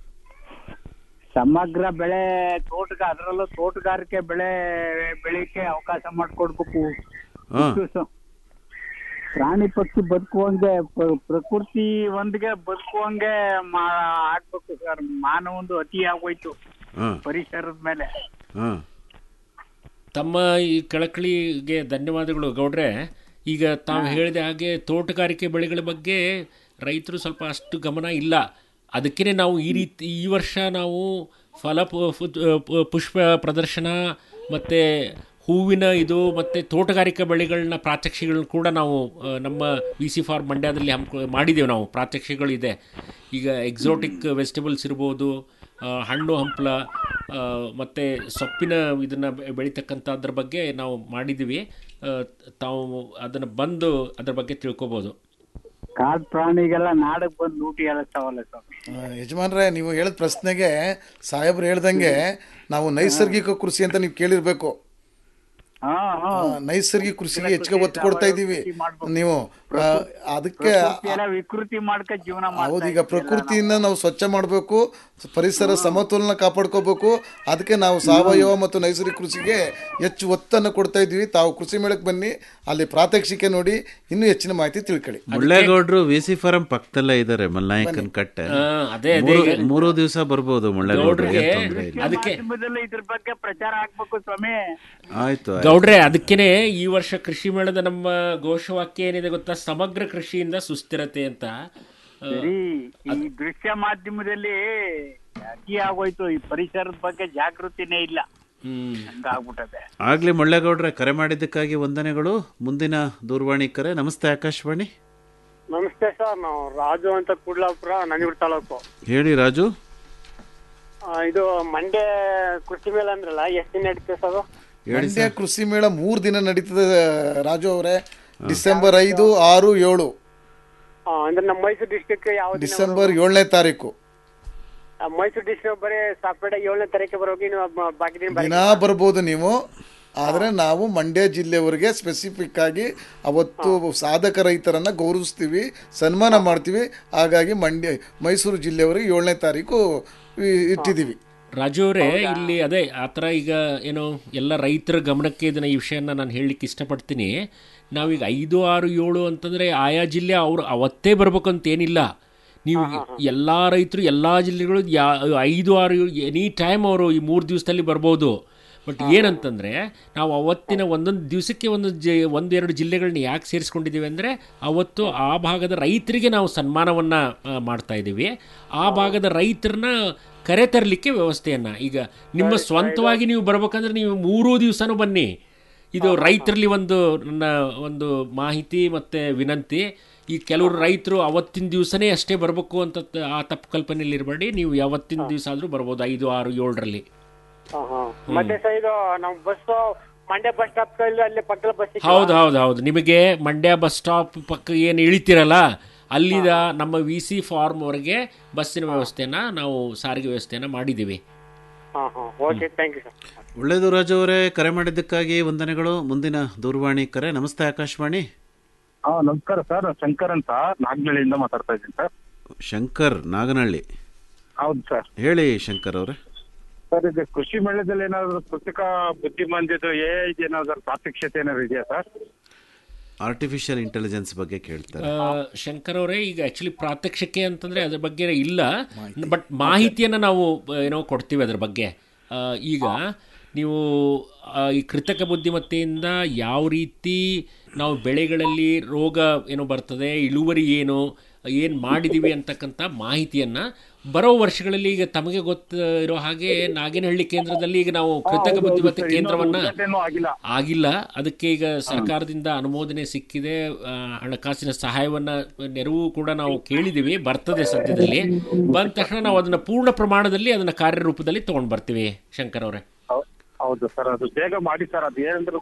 ಸಮಗ್ರ ಬೆಳೆ ತೋಟಗ ಅದರಲ್ಲೂ ತೋಟಗಾರಿಕೆ ಬೆಳೆ ಬೆಳಿಕ್ಕೆ ಅವಕಾಶ ಮಾಡಿಕೊಡ್ಬೇಕು ಹಾ. ಪ್ರಾಣಿ ಪಕ್ಷಿ ಬದುಕುವಂಗೆ ಪ್ರ- ಪ್ರಕೃತಿ ಒಂದಿಗೆ ಬದುಕುವಂಗೆ ಮಾ ಆಗ್ಬೇಕು ಸರ್ ಮಾನವೊಂದು ಅತಿ ಆಗೋಯ್ತು ಹಾ. ಪರಿಸರದ ಮೇಲೆ ಹಾ ತಮ್ಮ ಈ ಕಳಕಳಿಗೆ ಧನ್ಯವಾದಗಳು ಗೌಡ್ರೆ ಈಗ ತಾವು ಹೇಳಿದ ಹಾಗೆ ತೋಟಗಾರಿಕೆ ಬೆಳೆಗಳ ಬಗ್ಗೆ ರೈತರು ಸ್ವಲ್ಪ ಅಷ್ಟು ಗಮನ ಇಲ್ಲ ಅದಕ್ಕೇ ನಾವು ಈ ರೀತಿ ಈ ವರ್ಷ ನಾವು ಫಲ ಪು- ಫು- ಪು- ಪುಷ್ಪ ಪ್ರದರ್ಶನ ಮತ್ತು ಹೂವಿನ ಇದು ಮತ್ತು ತೋಟಗಾರಿಕಾ ಬೆಳೆಗಳನ್ನ ಪ್ರಾತ್ಯಕ್ಷಿಗಳನ್ನ ಕೂಡ ನಾವು ಆ, ನಮ್ಮ ವಿ ಸಿ ಫಾರ್ಮ್ ಮಂಡ್ಯದಲ್ಲಿ ಹಮ್ಕೊ ಮಾಡಿದ್ದೇವೆ ನಾವು ಪ್ರಾತ್ಯಕ್ಷಿಗಳಿದೆ ಈಗ ಎಕ್ಸಾಟಿಕ್ ವೆಜಿಟೇಬಲ್ಸ್ ಇರ್ಬೋದು ಆ, ಹಣ್ಣು ಹಂಪಲ ಆ, ಮತ್ತೆ ಸೊಪ್ಪಿನ ಇದನ್ನು ಬೆಳೀತಕ್ಕಂಥದ್ರ ಬಗ್ಗೆ ನಾವು ಮಾಡಿದ್ದೀವಿ ಆ, ತಾವು ಅದನ್ನು ಬಂದು ಅದರ ಬಗ್ಗೆ ತಿಳ್ಕೊಬೋದು ಕಾಡ್ ಪ್ರಾಣಿಗೆಲ್ಲ ನಾಡಕ್ ಬಂದು ಲೂಟಿ ಎಳಸ್ತಾವಲ್ಲ ಸರ್ ಆ, ಯಜಮಾನ್ರೆ ನೀವು ಹೇಳಿದ ಪ್ರಶ್ನೆಗೆ ಸಾಹೇಬ್ರು ಹೇಳ್ದಂಗೆ ನಾವು ನೈಸರ್ಗಿಕ ಕೃಷಿ ಅಂತ ನೀವು ಕೇಳಿರ್ಬೇಕು ಆ, ನೈಸರ್ಗಿಕ ಕೃಷಿಗೆ ಹೆಚ್ಚಿಗೆ ಒತ್ತು ಕೊಡ್ತಾ ಇದ್ದೀವಿ ನೀವು ಆ, ಅದಕ್ಕೆ ಪ್ರಕೃತಿಯೆಲ್ಲ ವಿಕೃತಿ ಮಾಡ್ಕ ಜೀವನ ಹೌದು ಈಗ ಪ್ರಕೃತಿಯಿಂದ ನಾವು ಸ್ವಚ್ಛ ಮಾಡಬೇಕು ಪರಿಸರ ಸಮತೋಲನ ಕಾಪಾಡ್ಕೋಬೇಕು ಅದಕ್ಕೆ ನಾವು ಸಾವಯವ ಮತ್ತು ನೈಸರ್ಗಿಕ ಕೃಷಿಗೆ ಹೆಚ್ಚು ಒತ್ತನ್ನು ಕೊಡ್ತಾ ಇದ್ದೀವಿ ತಾವು ಕೃಷಿ ಮೇಳಕ್ಕೆ ಬನ್ನಿ ಅಲ್ಲಿ ಪ್ರಾತ್ಯಕ್ಷಿಕೆ ನೋಡಿ ಇನ್ನೂ ಹೆಚ್ಚಿನ ಮಾಹಿತಿ ತಿಳ್ಕೊಳ್ಳಿ ಮುಳ್ಳೇಗೌಡರು ವಿ ಸಿ ಫಾರಂ ಪಕ್ಕದಲ್ಲೇ ಇದ್ದಾರೆ ಮಲ್ನಾಯಕನ್ ಕಟ್ಟೆ ಆ, ಅದೇ, ಅದೇ ಮೂರು- ಈಗ- ಮೂರು ದಿವಸ ಬರ್ಬೋದು ಮುಳ್ಳೇಗೌಡರು ಗೌಡ್ರಿಗೆ ಏನ್ ತೊಂದ್ರೆ ಇಲ್ಲ ಅದಕ್ಕೆ ಮಾಧ್ಯಮದಲ್ಲಿ ಇದ್ರ ಬಗ್ಗೆ ಪ್ರಚಾರ ಆಗ್ಬೇಕು ಸ್ವಾಮಿ ಆಯ್ತು ಆಯ್ತು. ಗೌಡ್ರೆ ಅದಕ್ಕೇನೆ ಈ ವರ್ಷ ಕೃಷಿ ಮೇಳದ ನಮ್ಮ ಘೋಷವಾಕ್ಯ ಏನಿದೆ ಗೊತ್ತಾ ಸಮಗ್ರ ಕೃಷಿಯಿಂದ ಸುಸ್ಥಿರತೆ ಅಂತ ಆ, ಸರಿ ಈ ದೃಶ್ಯ ಮಾಧ್ಯಮದಲ್ಲಿ ಅತಿ ಆಗೋಯ್ತು ಈ ಪರಿಸರದ ಬಗ್ಗೆ ಜಾಗೃತಿನೇ ಇಲ್ಲ ಹ್ಮ್ ಹಂಗಾಗ್ಬಿಟ್ಟದೆ ಆಗ್ಲಿ ಮುಳ್ಳೇಗೌಡ್ರೆ ಕರೆ ಮಾಡಿದ್ದಕ್ಕಾಗಿ ವಂದನೆಗಳು ಮುಂದಿನ ದೂರವಾಣಿ ಕರೆ ನಮಸ್ತೆ ಆಕಾಶವಾಣಿ ನಮಸ್ತೆ ಸರ್ ನಾವು ರಾಜು ಅಂತ ಕುಡ್ಲಾಪುರ ನಂಜನಗೂಡು ತಾಲೂಕು ಹೇಳಿ ರಾಜು ಆ, ಇದು ಮಂಡ್ಯ ಕೃಷಿ ಮೇಳ ಅಂದ್ರಲ್ಲ ಎಷ್ಟು ದಿನ ನಡೀತದೆ ಸರ್ ಅದು? ಮಂಡ್ಯ ಕೃಷಿ ಮೇಳ ಮೂರು ದಿನ ನಡೀತದೆ ರಾಜು ಅವರೇ ಡಿಸೆಂಬರ್ ಐದು ಆರು ಏಳು ಆ, ಅಂದ್ರೆ ನಮ್ಮ ಮೈಸೂರು ಡಿಸ್ಟಿಕ್ ಯಾವ ದಿನ ಡಿಸೆಂಬರ್ ಏಳನೇ ತಾರೀಕು ಆ, ಮೈಸೂರು ಡಿಸ್ಟಿಕ್ ಬರೀ ಸಾಪೇಟ ಏಳನೇ ತಾರೀಕು ಬರೋಗಿ ನೀವು ಬ- ಬಾಕಿ ದಿನ ಬರೀ ದಿನ ಬರ್ಬೋದು ನೀವು ಆದರೆ ನಾವು ಮಂಡ್ಯ ಜಿಲ್ಲೆಯವರಿಗೆ ಸ್ಪೆಸಿಫಿಕ್ ಆಗಿ ಅವತ್ತು ಸಾಧಕ ರೈತರನ್ನ ಗೌರವಿಸ್ತೀವಿ ಸನ್ಮಾನ ಮಾಡ್ತೀವಿ ಹಾಗಾಗಿ ಮಂಡ್ಯ ಮೈಸೂರು ಜಿಲ್ಲೆಯವರಿಗೆ ಏಳನೇ ತಾರೀಕು ಈ- ಇಟ್ಟಿದ್ದೀವಿ ರಾಜು ಅವರೇ ಇಲ್ಲಿ ಅದೇ ಆ ಥರ ಈಗ ಏನು ಎಲ್ಲ ರೈತರ ಗಮನಕ್ಕೆ ಇದನ್ನ ಈ ವಿಷಯನ ನಾನು ಹೇಳಲಿಕ್ಕೆ ಇಷ್ಟಪಡ್ತೀನಿ ನಾವೀಗ ಐದು ಆರು ಏಳು ಅಂತಂದರೆ ಆಯಾ ಜಿಲ್ಲೆ ಅವರು ಅವತ್ತೇ ಬರ್ಬೇಕು ಅಂತ ಏನಿಲ್ಲ ನೀವು ಎಲ್ಲ ರೈತರು ಎಲ್ಲ ಜಿಲ್ಲೆಗಳು ಯಾ ಐದು ಆರು ಎನಿ ಟೈಮ್ ಅವರು ಈ ಮೂರು ದಿವಸದಲ್ಲಿ ಬರ್ಬೋದು ಬಟ್ ಏನಂತಂದರೆ ನಾವು ಅವತ್ತಿನ ಒಂದೊಂದು ದಿವಸಕ್ಕೆ ಒಂದು ಜಿ ಒಂದೆರಡು ಜಿಲ್ಲೆಗಳನ್ನ ಯಾಕೆ ಸೇರಿಸ್ಕೊಂಡಿದ್ದೀವಿ ಅಂದರೆ ಅವತ್ತು ಆ ಭಾಗದ ರೈತರಿಗೆ ನಾವು ಸನ್ಮಾನವನ್ನು ಮಾಡ್ತಾ ಇದ್ದೀವಿ ಆ ಭಾಗದ ರೈತರನ್ನ ಕರೆ ತರಲಿಕ್ಕೆ ವ್ಯವಸ್ಥೆಯನ್ನು ಈಗ ನಿಮ್ಮ ಸ್ವಂತವಾಗಿ ನೀವು ಬರ್ಬೇಕಂದ್ರೆ ನೀವು ಮೂರೂ ದಿವಸನೂ ಬನ್ನಿ ಇದು ರೈತರಲ್ಲಿ ಒಂದು ನನ್ನ ಒಂದು ಮಾಹಿತಿ ಮತ್ತು ವಿನಂತಿ ಈ ಕೆಲವರು ರೈತರು ಅವತ್ತಿನ ದಿವಸನೇ ಅಷ್ಟೇ ಬರಬೇಕು ಅಂತ ತ- ಆ ತಪ್ಪು ಕಲ್ಪನೆಯಲ್ಲಿ ಇರಬೇಡಿ ನೀವು ಯಾವತ್ತಿನ ದಿವಸ ಆದರೂ ಬರ್ಬೋದು ಐದು ಆರು ಏಳರಲ್ಲಿ ಹಾ, ಹಾ. ಮತ್ತೆ ಸರ್ ಇದು ನಮ್ಮ ಬಸ್ ಮಂಡ್ಯ ಬಸ್ ಸ್ಟಾಪ್ ಅಲ್ಲಿ ಪಕ್ಕದ ಬಸ್ ಹೌದು ಹೌದು ಹೌದು ನಿಮಗೆ ಮಂಡ್ಯ ಬಸ್ ಸ್ಟಾಪ್ ಪಕ್ಕ ಏನು ಇಳಿತೀರಲ್ಲ ಅಲ್ಲಿದ ನಮ್ಮ ವಿ ಸಿ ಫಾರ್ಮ್ವರೆಗೆ ಬಸ್ಸಿನ ವ್ಯವಸ್ಥೆನ ನಾವು ಸಾರಿಗೆ ವ್ಯವಸ್ಥೆನ ಮಾಡಿದ್ದೀವಿ ಹಾ ಹಾ ಓಕೆ ಥ್ಯಾಂಕ್ ಯು ಸರ್ ಒಳ್ಳೆಯದು ರಾಜು ಅವರೇ ಕರೆ ಮಾಡಿದ್ದಕ್ಕಾಗಿ ವಂದನೆಗಳು ಮುಂದಿನ ದೂರವಾಣಿ ಕರೆ ನಮಸ್ತೆ ಆಕಾಶವಾಣಿ ಹಾ ನಮಸ್ಕಾರ ಸರ್ ಶಂಕರ್ ಅಂತ ನಾಗನಹಳ್ಳಿಯಿಂದ ಮಾತಾಡ್ತಾ ಇದ್ದೀನಿ ಸರ್ ಶಂಕರ್ ನಾಗನಹಳ್ಳಿ ಹೌದು ಸರ್ ಹೇಳಿ ಶಂಕರ್ ಅವರೇ ಸರ್ ಇದು ಕೃಷಿ ಮೇಳದಲ್ಲಿ ಏನಾದ್ರು ಕೃತಕ ಬುದ್ಧಿಮಾಂದ್ಯತೆ ಎ ಏನಾದ್ರು ಪ್ರಾತ್ಯಕ್ಷತೆ ಏನಾದ್ರು ಇದೆಯಾ ಸರ್ ಆರ್ಟಿಫಿಷಿಯಲ್ ಇಂಟೆಲಿಜೆನ್ಸ್ ಬಗ್ಗೆ ಕೇಳ್ತಾರೆ ಆ, ಶಂಕರ್ ಅವರೇ ಈಗ ಆಕ್ಚುಲಿ ಪ್ರಾತ್ಯಕ್ಷಿಕೆ ಅಂತಂದ್ರೆ ಅದ್ರ ಬಗ್ಗೆ ಇಲ್ಲ ಬಟ್ ಮಾಹಿತಿಯನ್ನು ನಾವು ಆ, ಏನೋ ಕೊಡ್ತೀವಿ ಅದ್ರ ಬಗ್ಗೆ ಆ, ಈಗ ನೀವು ಆ, ಈ ಕೃತಕ ಬುದ್ಧಿಮತ್ತೆಯಿಂದ ಯಾವ ರೀತಿ ನಾವು ಬೆಳೆಗಳಲ್ಲಿ ರೋಗ ಏನೋ ಬರ್ತದೆ ಇಳುವರಿ ಏನು ಏನು ಮಾಡಿದ್ದೀವಿ ಅಂತಕ್ಕಂಥ ಮಾಹಿತಿಯನ್ನು ಬರೋ ವರ್ಷಗಳಲ್ಲಿ ಈಗ ತಮಗೆ ಗೊತ್ತಿರೋ ಹಾಗೆ ನಾಗೇನಹಳ್ಳಿ ಕೇಂದ್ರದಲ್ಲಿ ಈಗ ನಾವು ಕೃತಕ ಹೌದು, ಬುದ್ಧಿಮತ್ತೆ ಸರ್, ಕೇಂದ್ರವನ್ನ ಇನ್ನೂ ಉದ್ಘಾಟನೆನೂ ಆಗಿಲ್ಲ. ಆಗಿಲ್ಲ ಅದಕ್ಕೆ ಈಗ ಸರ್ಕಾರದಿಂದ ಅನುಮೋದನೆ ಸಿಕ್ಕಿದೆ ಆ, ಹಣಕಾಸಿನ ಸಹಾಯವನ್ನ ನೆರವು ಕೂಡ ನಾವು ಕೇಳಿದ್ದೀವಿ ಬರ್ತದೆ ಸದ್ಯದಲ್ಲಿ ಬಂದ ತಕ್ಷಣ ನಾವು ಅದನ್ನ ಪೂರ್ಣ ಪ್ರಮಾಣದಲ್ಲಿ ಅದನ್ನ ಕಾರ್ಯರೂಪದಲ್ಲಿ ತಗೊಂಡ್ ಬರ್ತೀವಿ ಶಂಕರ್ ಅವರೇ ಹೌದು ಸರ್ ಅದು ಬೇಗ ಮಾಡಿ ಸರ್ ಅದು ಏನಂದ್ರೆ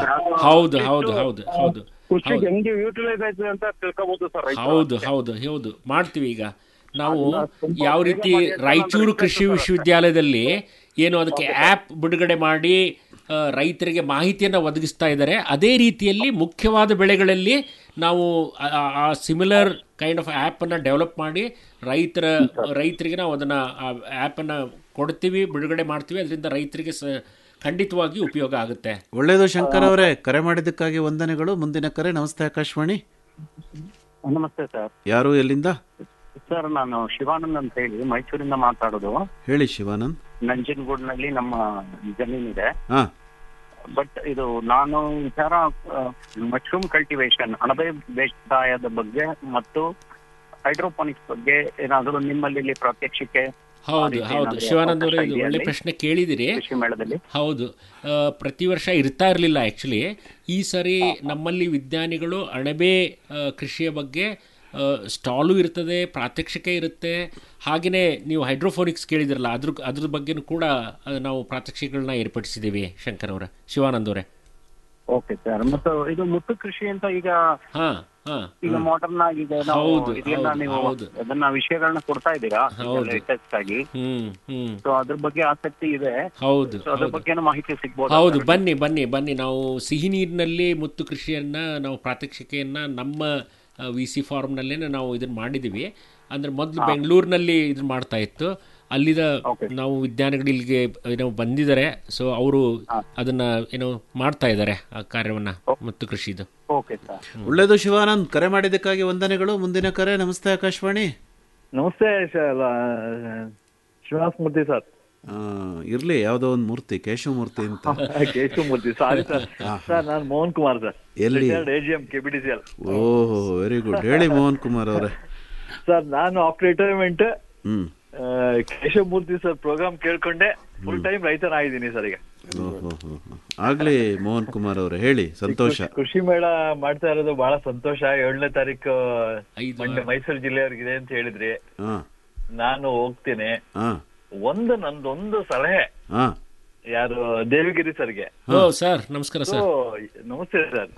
ಹೌದು ಹೌದು ಹೌದು ಹೌದು ಕೃಷಿಗೆ ಹೆಂಗೆ ಯೂಟಿಲೈಸ್ ಆಯ್ತದೆ ಅಂತ ತಿಳ್ಕೊಬಹುದು ಸರ್ ರೈತರು. ಹೌದು ಹೌದು ಹೌದು ಮಾಡ್ತೀವಿ ಈಗ ನಾವು ಅದನ್ನ ಸ್ವಲ್ಪ ಯಾವ ಬೇಗ ರೀತಿ ಮಾಡಿ ಅಂತ ರಾಯಚೂರು ನಾನು ಕೃಷಿ ವಿಶ್ವವಿದ್ಯಾಲಯದಲ್ಲಿ ಏನು ಅದಕ್ಕೆ ಆ್ಯಪ್ ಬಿಡುಗಡೆ ಮಾಡಿ ಆ, ರೈತರಿಗೆ ಮಾಹಿತಿಯನ್ನು ಒದಗಿಸ್ತಾ ಇದ್ದಾರೆ ಅದೇ ರೀತಿಯಲ್ಲಿ ಮುಖ್ಯವಾದ ಬೆಳೆಗಳಲ್ಲಿ ನಾವು ಆ- ಆ ಸಿಮಿಲರ್ ಕೈಂಡ್ ಆಫ್ ಆ್ಯಪನ್ನು ಡೆವಲಪ್ ಮಾಡಿ ರೈತರ ರೈತರಿಗೆ ನಾವು ಅದನ್ನು ಆ ಆ್ಯಪನ್ನು ಕೊಡ್ತೀವಿ ಬಿಡುಗಡೆ ಮಾಡ್ತೀವಿ ಅದರಿಂದ ರೈತರಿಗೆ ಸ ಖಂಡಿತವಾಗಿ ಉಪಯೋಗ ಆಗುತ್ತೆ ಒಳ್ಳೆಯದು ಶಂಕರ್ ಅವರೇ ಕರೆ ಮಾಡಿದ್ದಕ್ಕಾಗಿ ವಂದನೆಗಳು ಮುಂದಿನ ಕರೆ ನಮಸ್ತೆ ಆಕಾಶವಾಣಿ ನಮಸ್ತೆ ಸರ್ ಯಾರು ಎಲ್ಲಿಂದ ಸರ್ ನಾನು ಶಿವಾನಂದ್ ಅಂತ ಹೇಳಿ ಮೈಸೂರಿಂದ ಮಾತಾಡೋದು ಹೇಳಿ ಶಿವಾನಂದ್ ನಂಜನಗೂಡ್ನಲ್ಲಿ ನಮ್ಮ ಜಮೀನಿದೆ ಹಾ ಬಟ್ ಇದು ನಾನು ವಿಚಾರ ಮಶ್ರೂಮ್ ಕಲ್ಟಿವೇಶನ್ ಅಣಬೆ ಬೇಸಾಯದ ಬಗ್ಗೆ ಮತ್ತು ಹೈಡ್ರೋಪಾನಿಕ್ಸ್ ಬಗ್ಗೆ ಏನಾದರೂ ನಿಮ್ಮಲ್ಲಿ ಇಲ್ಲಿ ಪ್ರಾತ್ಯಕ್ಷಿಕೆ ಆ ಹೌದು ರೀತಿ ಹೌದು ಏನಾದ್ರು ಶಿವಾನಂದ್ ಅವರೇ ಅವಕಾಶ ಇದು ಇದೆಯಾ ಒಳ್ಳೆ ಅಲ್ಲಿ? ಪ್ರಶ್ನೆ ಕೇಳಿದಿರಿ ಕೃಷಿ ಮೇಳದಲ್ಲಿ ಹೌದು ಆ, ಪ್ರತಿ ವರ್ಷ ಇರ್ತಾ ಇರಲಿಲ್ಲ ಆ್ಯಕ್ಚುಲಿ ಈ ಸರಿ ನಮ್ಮಲ್ಲಿ ವಿಜ್ಞಾನಿಗಳು ಅಣಬೆ ಆ, ಕೃಷಿಯ ಬಗ್ಗೆ ಸ್ಟಾಲು ಇರ್ತದೆ ಪ್ರಾತ್ಯಕ್ಷಿಕೆ ಇರುತ್ತೆ ಹಾಗೆಯೇ ನೀವು ಹೈಡ್ರೋಫೋನಿಕ್ಸ್ ಕೇಳಿದಿರಲ್ಲ ಅದ್ರ ಅದ್ರ ಬಗ್ಗೆನೂ ಕೂಡ ಆ, ನಾವು ಪ್ರಾತ್ಯಕ್ಷಿಕೆಗಳನ್ನ ಏರ್ಪಡಿಸಿದ್ದೀವಿ ಶಂಕರ್ ಅವರೇ ಶಿವಾನಂದ್ ಅವರೇ ಓಕೆ ಸರ್ ಮತ್ತು ಇದು ಮುತ್ತು ಕೃಷಿ ಅಂತ ಈಗ ಹಾ ಹಾ ಈಗ ಮಾಡರ್ನ್ ಆಗಿ ಈಗ ನಾವು ಹೌದು, ಇದೆಲ್ಲ ಹೌದು, ನೀವು ಹೌದು. ಅದನ್ನ ವಿಷಯಗಳನ್ನ ಕೊಡ್ತಾ ಇದ್ದೀರಾ ಹೌದು. ಲೇಟೆಸ್ಟ್ ಆಗಿ ಹ್ಮ್ ಹ್ಮ್ ಸೊ ಅದ್ರ ಬಗ್ಗೆ ಆಸಕ್ತಿ ಇದೆ ಹೌದು ಸೊ ಅದ್ರ ಹೌದು. ಬಗ್ಗೆನೂ ಮಾಹಿತಿ ಸಿಗ್ಬೋದು ಹೌದು ಬನ್ನಿ ಬನ್ನಿ ಬನ್ನಿ ನಾವು ಸಿಹಿ ನೀರಿನಲ್ಲಿ ಮುತ್ತು ಕೃಷಿಯನ್ನ ನಾವು ಪ್ರಾತ್ಯಕ್ಷಿಕೆಯನ್ನ ನಮ್ಮ ವಿ ಸಿ ಫಾರ್ಮ್ನಲ್ಲೇ ನಾವು ಇದನ್ನ ಮಾಡಿದ್ದೀವಿ ಅಂದ್ರೆ ಮೊದಲು ಹಾ. ಬೆಂಗಳೂರಿನಲ್ಲಿ ಇದನ್ನ ಮಾಡ್ತಾ ಇತ್ತು ಅಲ್ಲಿದ ನಾವು ವಿಜ್ಞಾನಿಗಳು ಇಲ್ಲಿಗೆ ಏನೋ ಬಂದಿದ್ದಾರೆ ಸೊ ಅವರು ಅದನ್ನ ಏನೋ ಮಾಡ್ತಾ ಇದ್ದಾರೆ ಆ ಕಾರ್ಯವನ್ನ ಮುತ್ತು ಕೃಷಿದು ಓಕೆ ಸರ್ ಒಳ್ಳೆಯದು ಶಿವಾನಂದ್ ಕರೆ ಮಾಡಿದ್ದಕ್ಕಾಗಿ ವಂದನೆಗಳು ಮುಂದಿನ ಕರೆ ನಮಸ್ತೆ ಆಕಾಶವಾಣಿ ನಮಸ್ತೆ ಶ್ರೀನಿವಾಸ ಮೂರ್ತಿ ಸರ್ ಆ, ಇರ್ಲಿ ಯಾವುದೋ ಒಂದು ಮೂರ್ತಿ ಕೇಶವಮೂರ್ತಿ ಅಂತ ಕೇಶವಮೂರ್ತಿ ಸಾರಿ ಸರ್ ಹಾ. ಸರ್ ನಾನು ಮೋಹನ್ ಕುಮಾರ್ ಸರ್ ಎಲ್ಲಿ? ಎಜಿಎಂ ಕೆಬಿಡಿಸಿಎಲ್ ಓಹೋ ವೆರಿ ಗುಡ್ ಹೇಳಿ ಮೋಹನ್ ಕುಮಾರ್ ಅವರೇ ಸರ್ ನಾನು after retirement hmm Keshavamurthy sir programme ಕೇಳ್ಕೊಂಡೆ ಫುಲ್ ಟೈಮ್ ರೈತನಾಗಿದ್ದೀನಿ ಸರ್ ಈಗ ಓಹೋ ಆಗ್ಲಿ ಮೋಹನ್ ಕುಮಾರ್ ಅವರೇ ಹೇಳಿ ಸಂತೋಷ ಕೃಷಿ- ಕೃಷಿ ಮೇಳ ಮಾಡ್ತಾ ಇರೋದು ಬಹಳ ಸಂತೋಷ ಏಳನೇ ತಾರೀಕು ಮಂಡ್ಯ ಮೈಸೂರು ಜಿಲ್ಲೆಯವ್ರಿಗಿದೆ ಅಂತ ಹೇಳಿದ್ರಿ ಹಾ ನಾನು ಹೋಗ್ತೀನಿ ಹಾ ಒಂದು ನಂದೊಂದು ಸಲಹೆ ಹಾ ಯಾರು ದೇವಿಗಿರಿ ಸರ್ಗೆ ಓ ಸರ್ ನಮಸ್ಕಾರ So, ಸರ್ ನಮಸ್ತೆ ಸರ್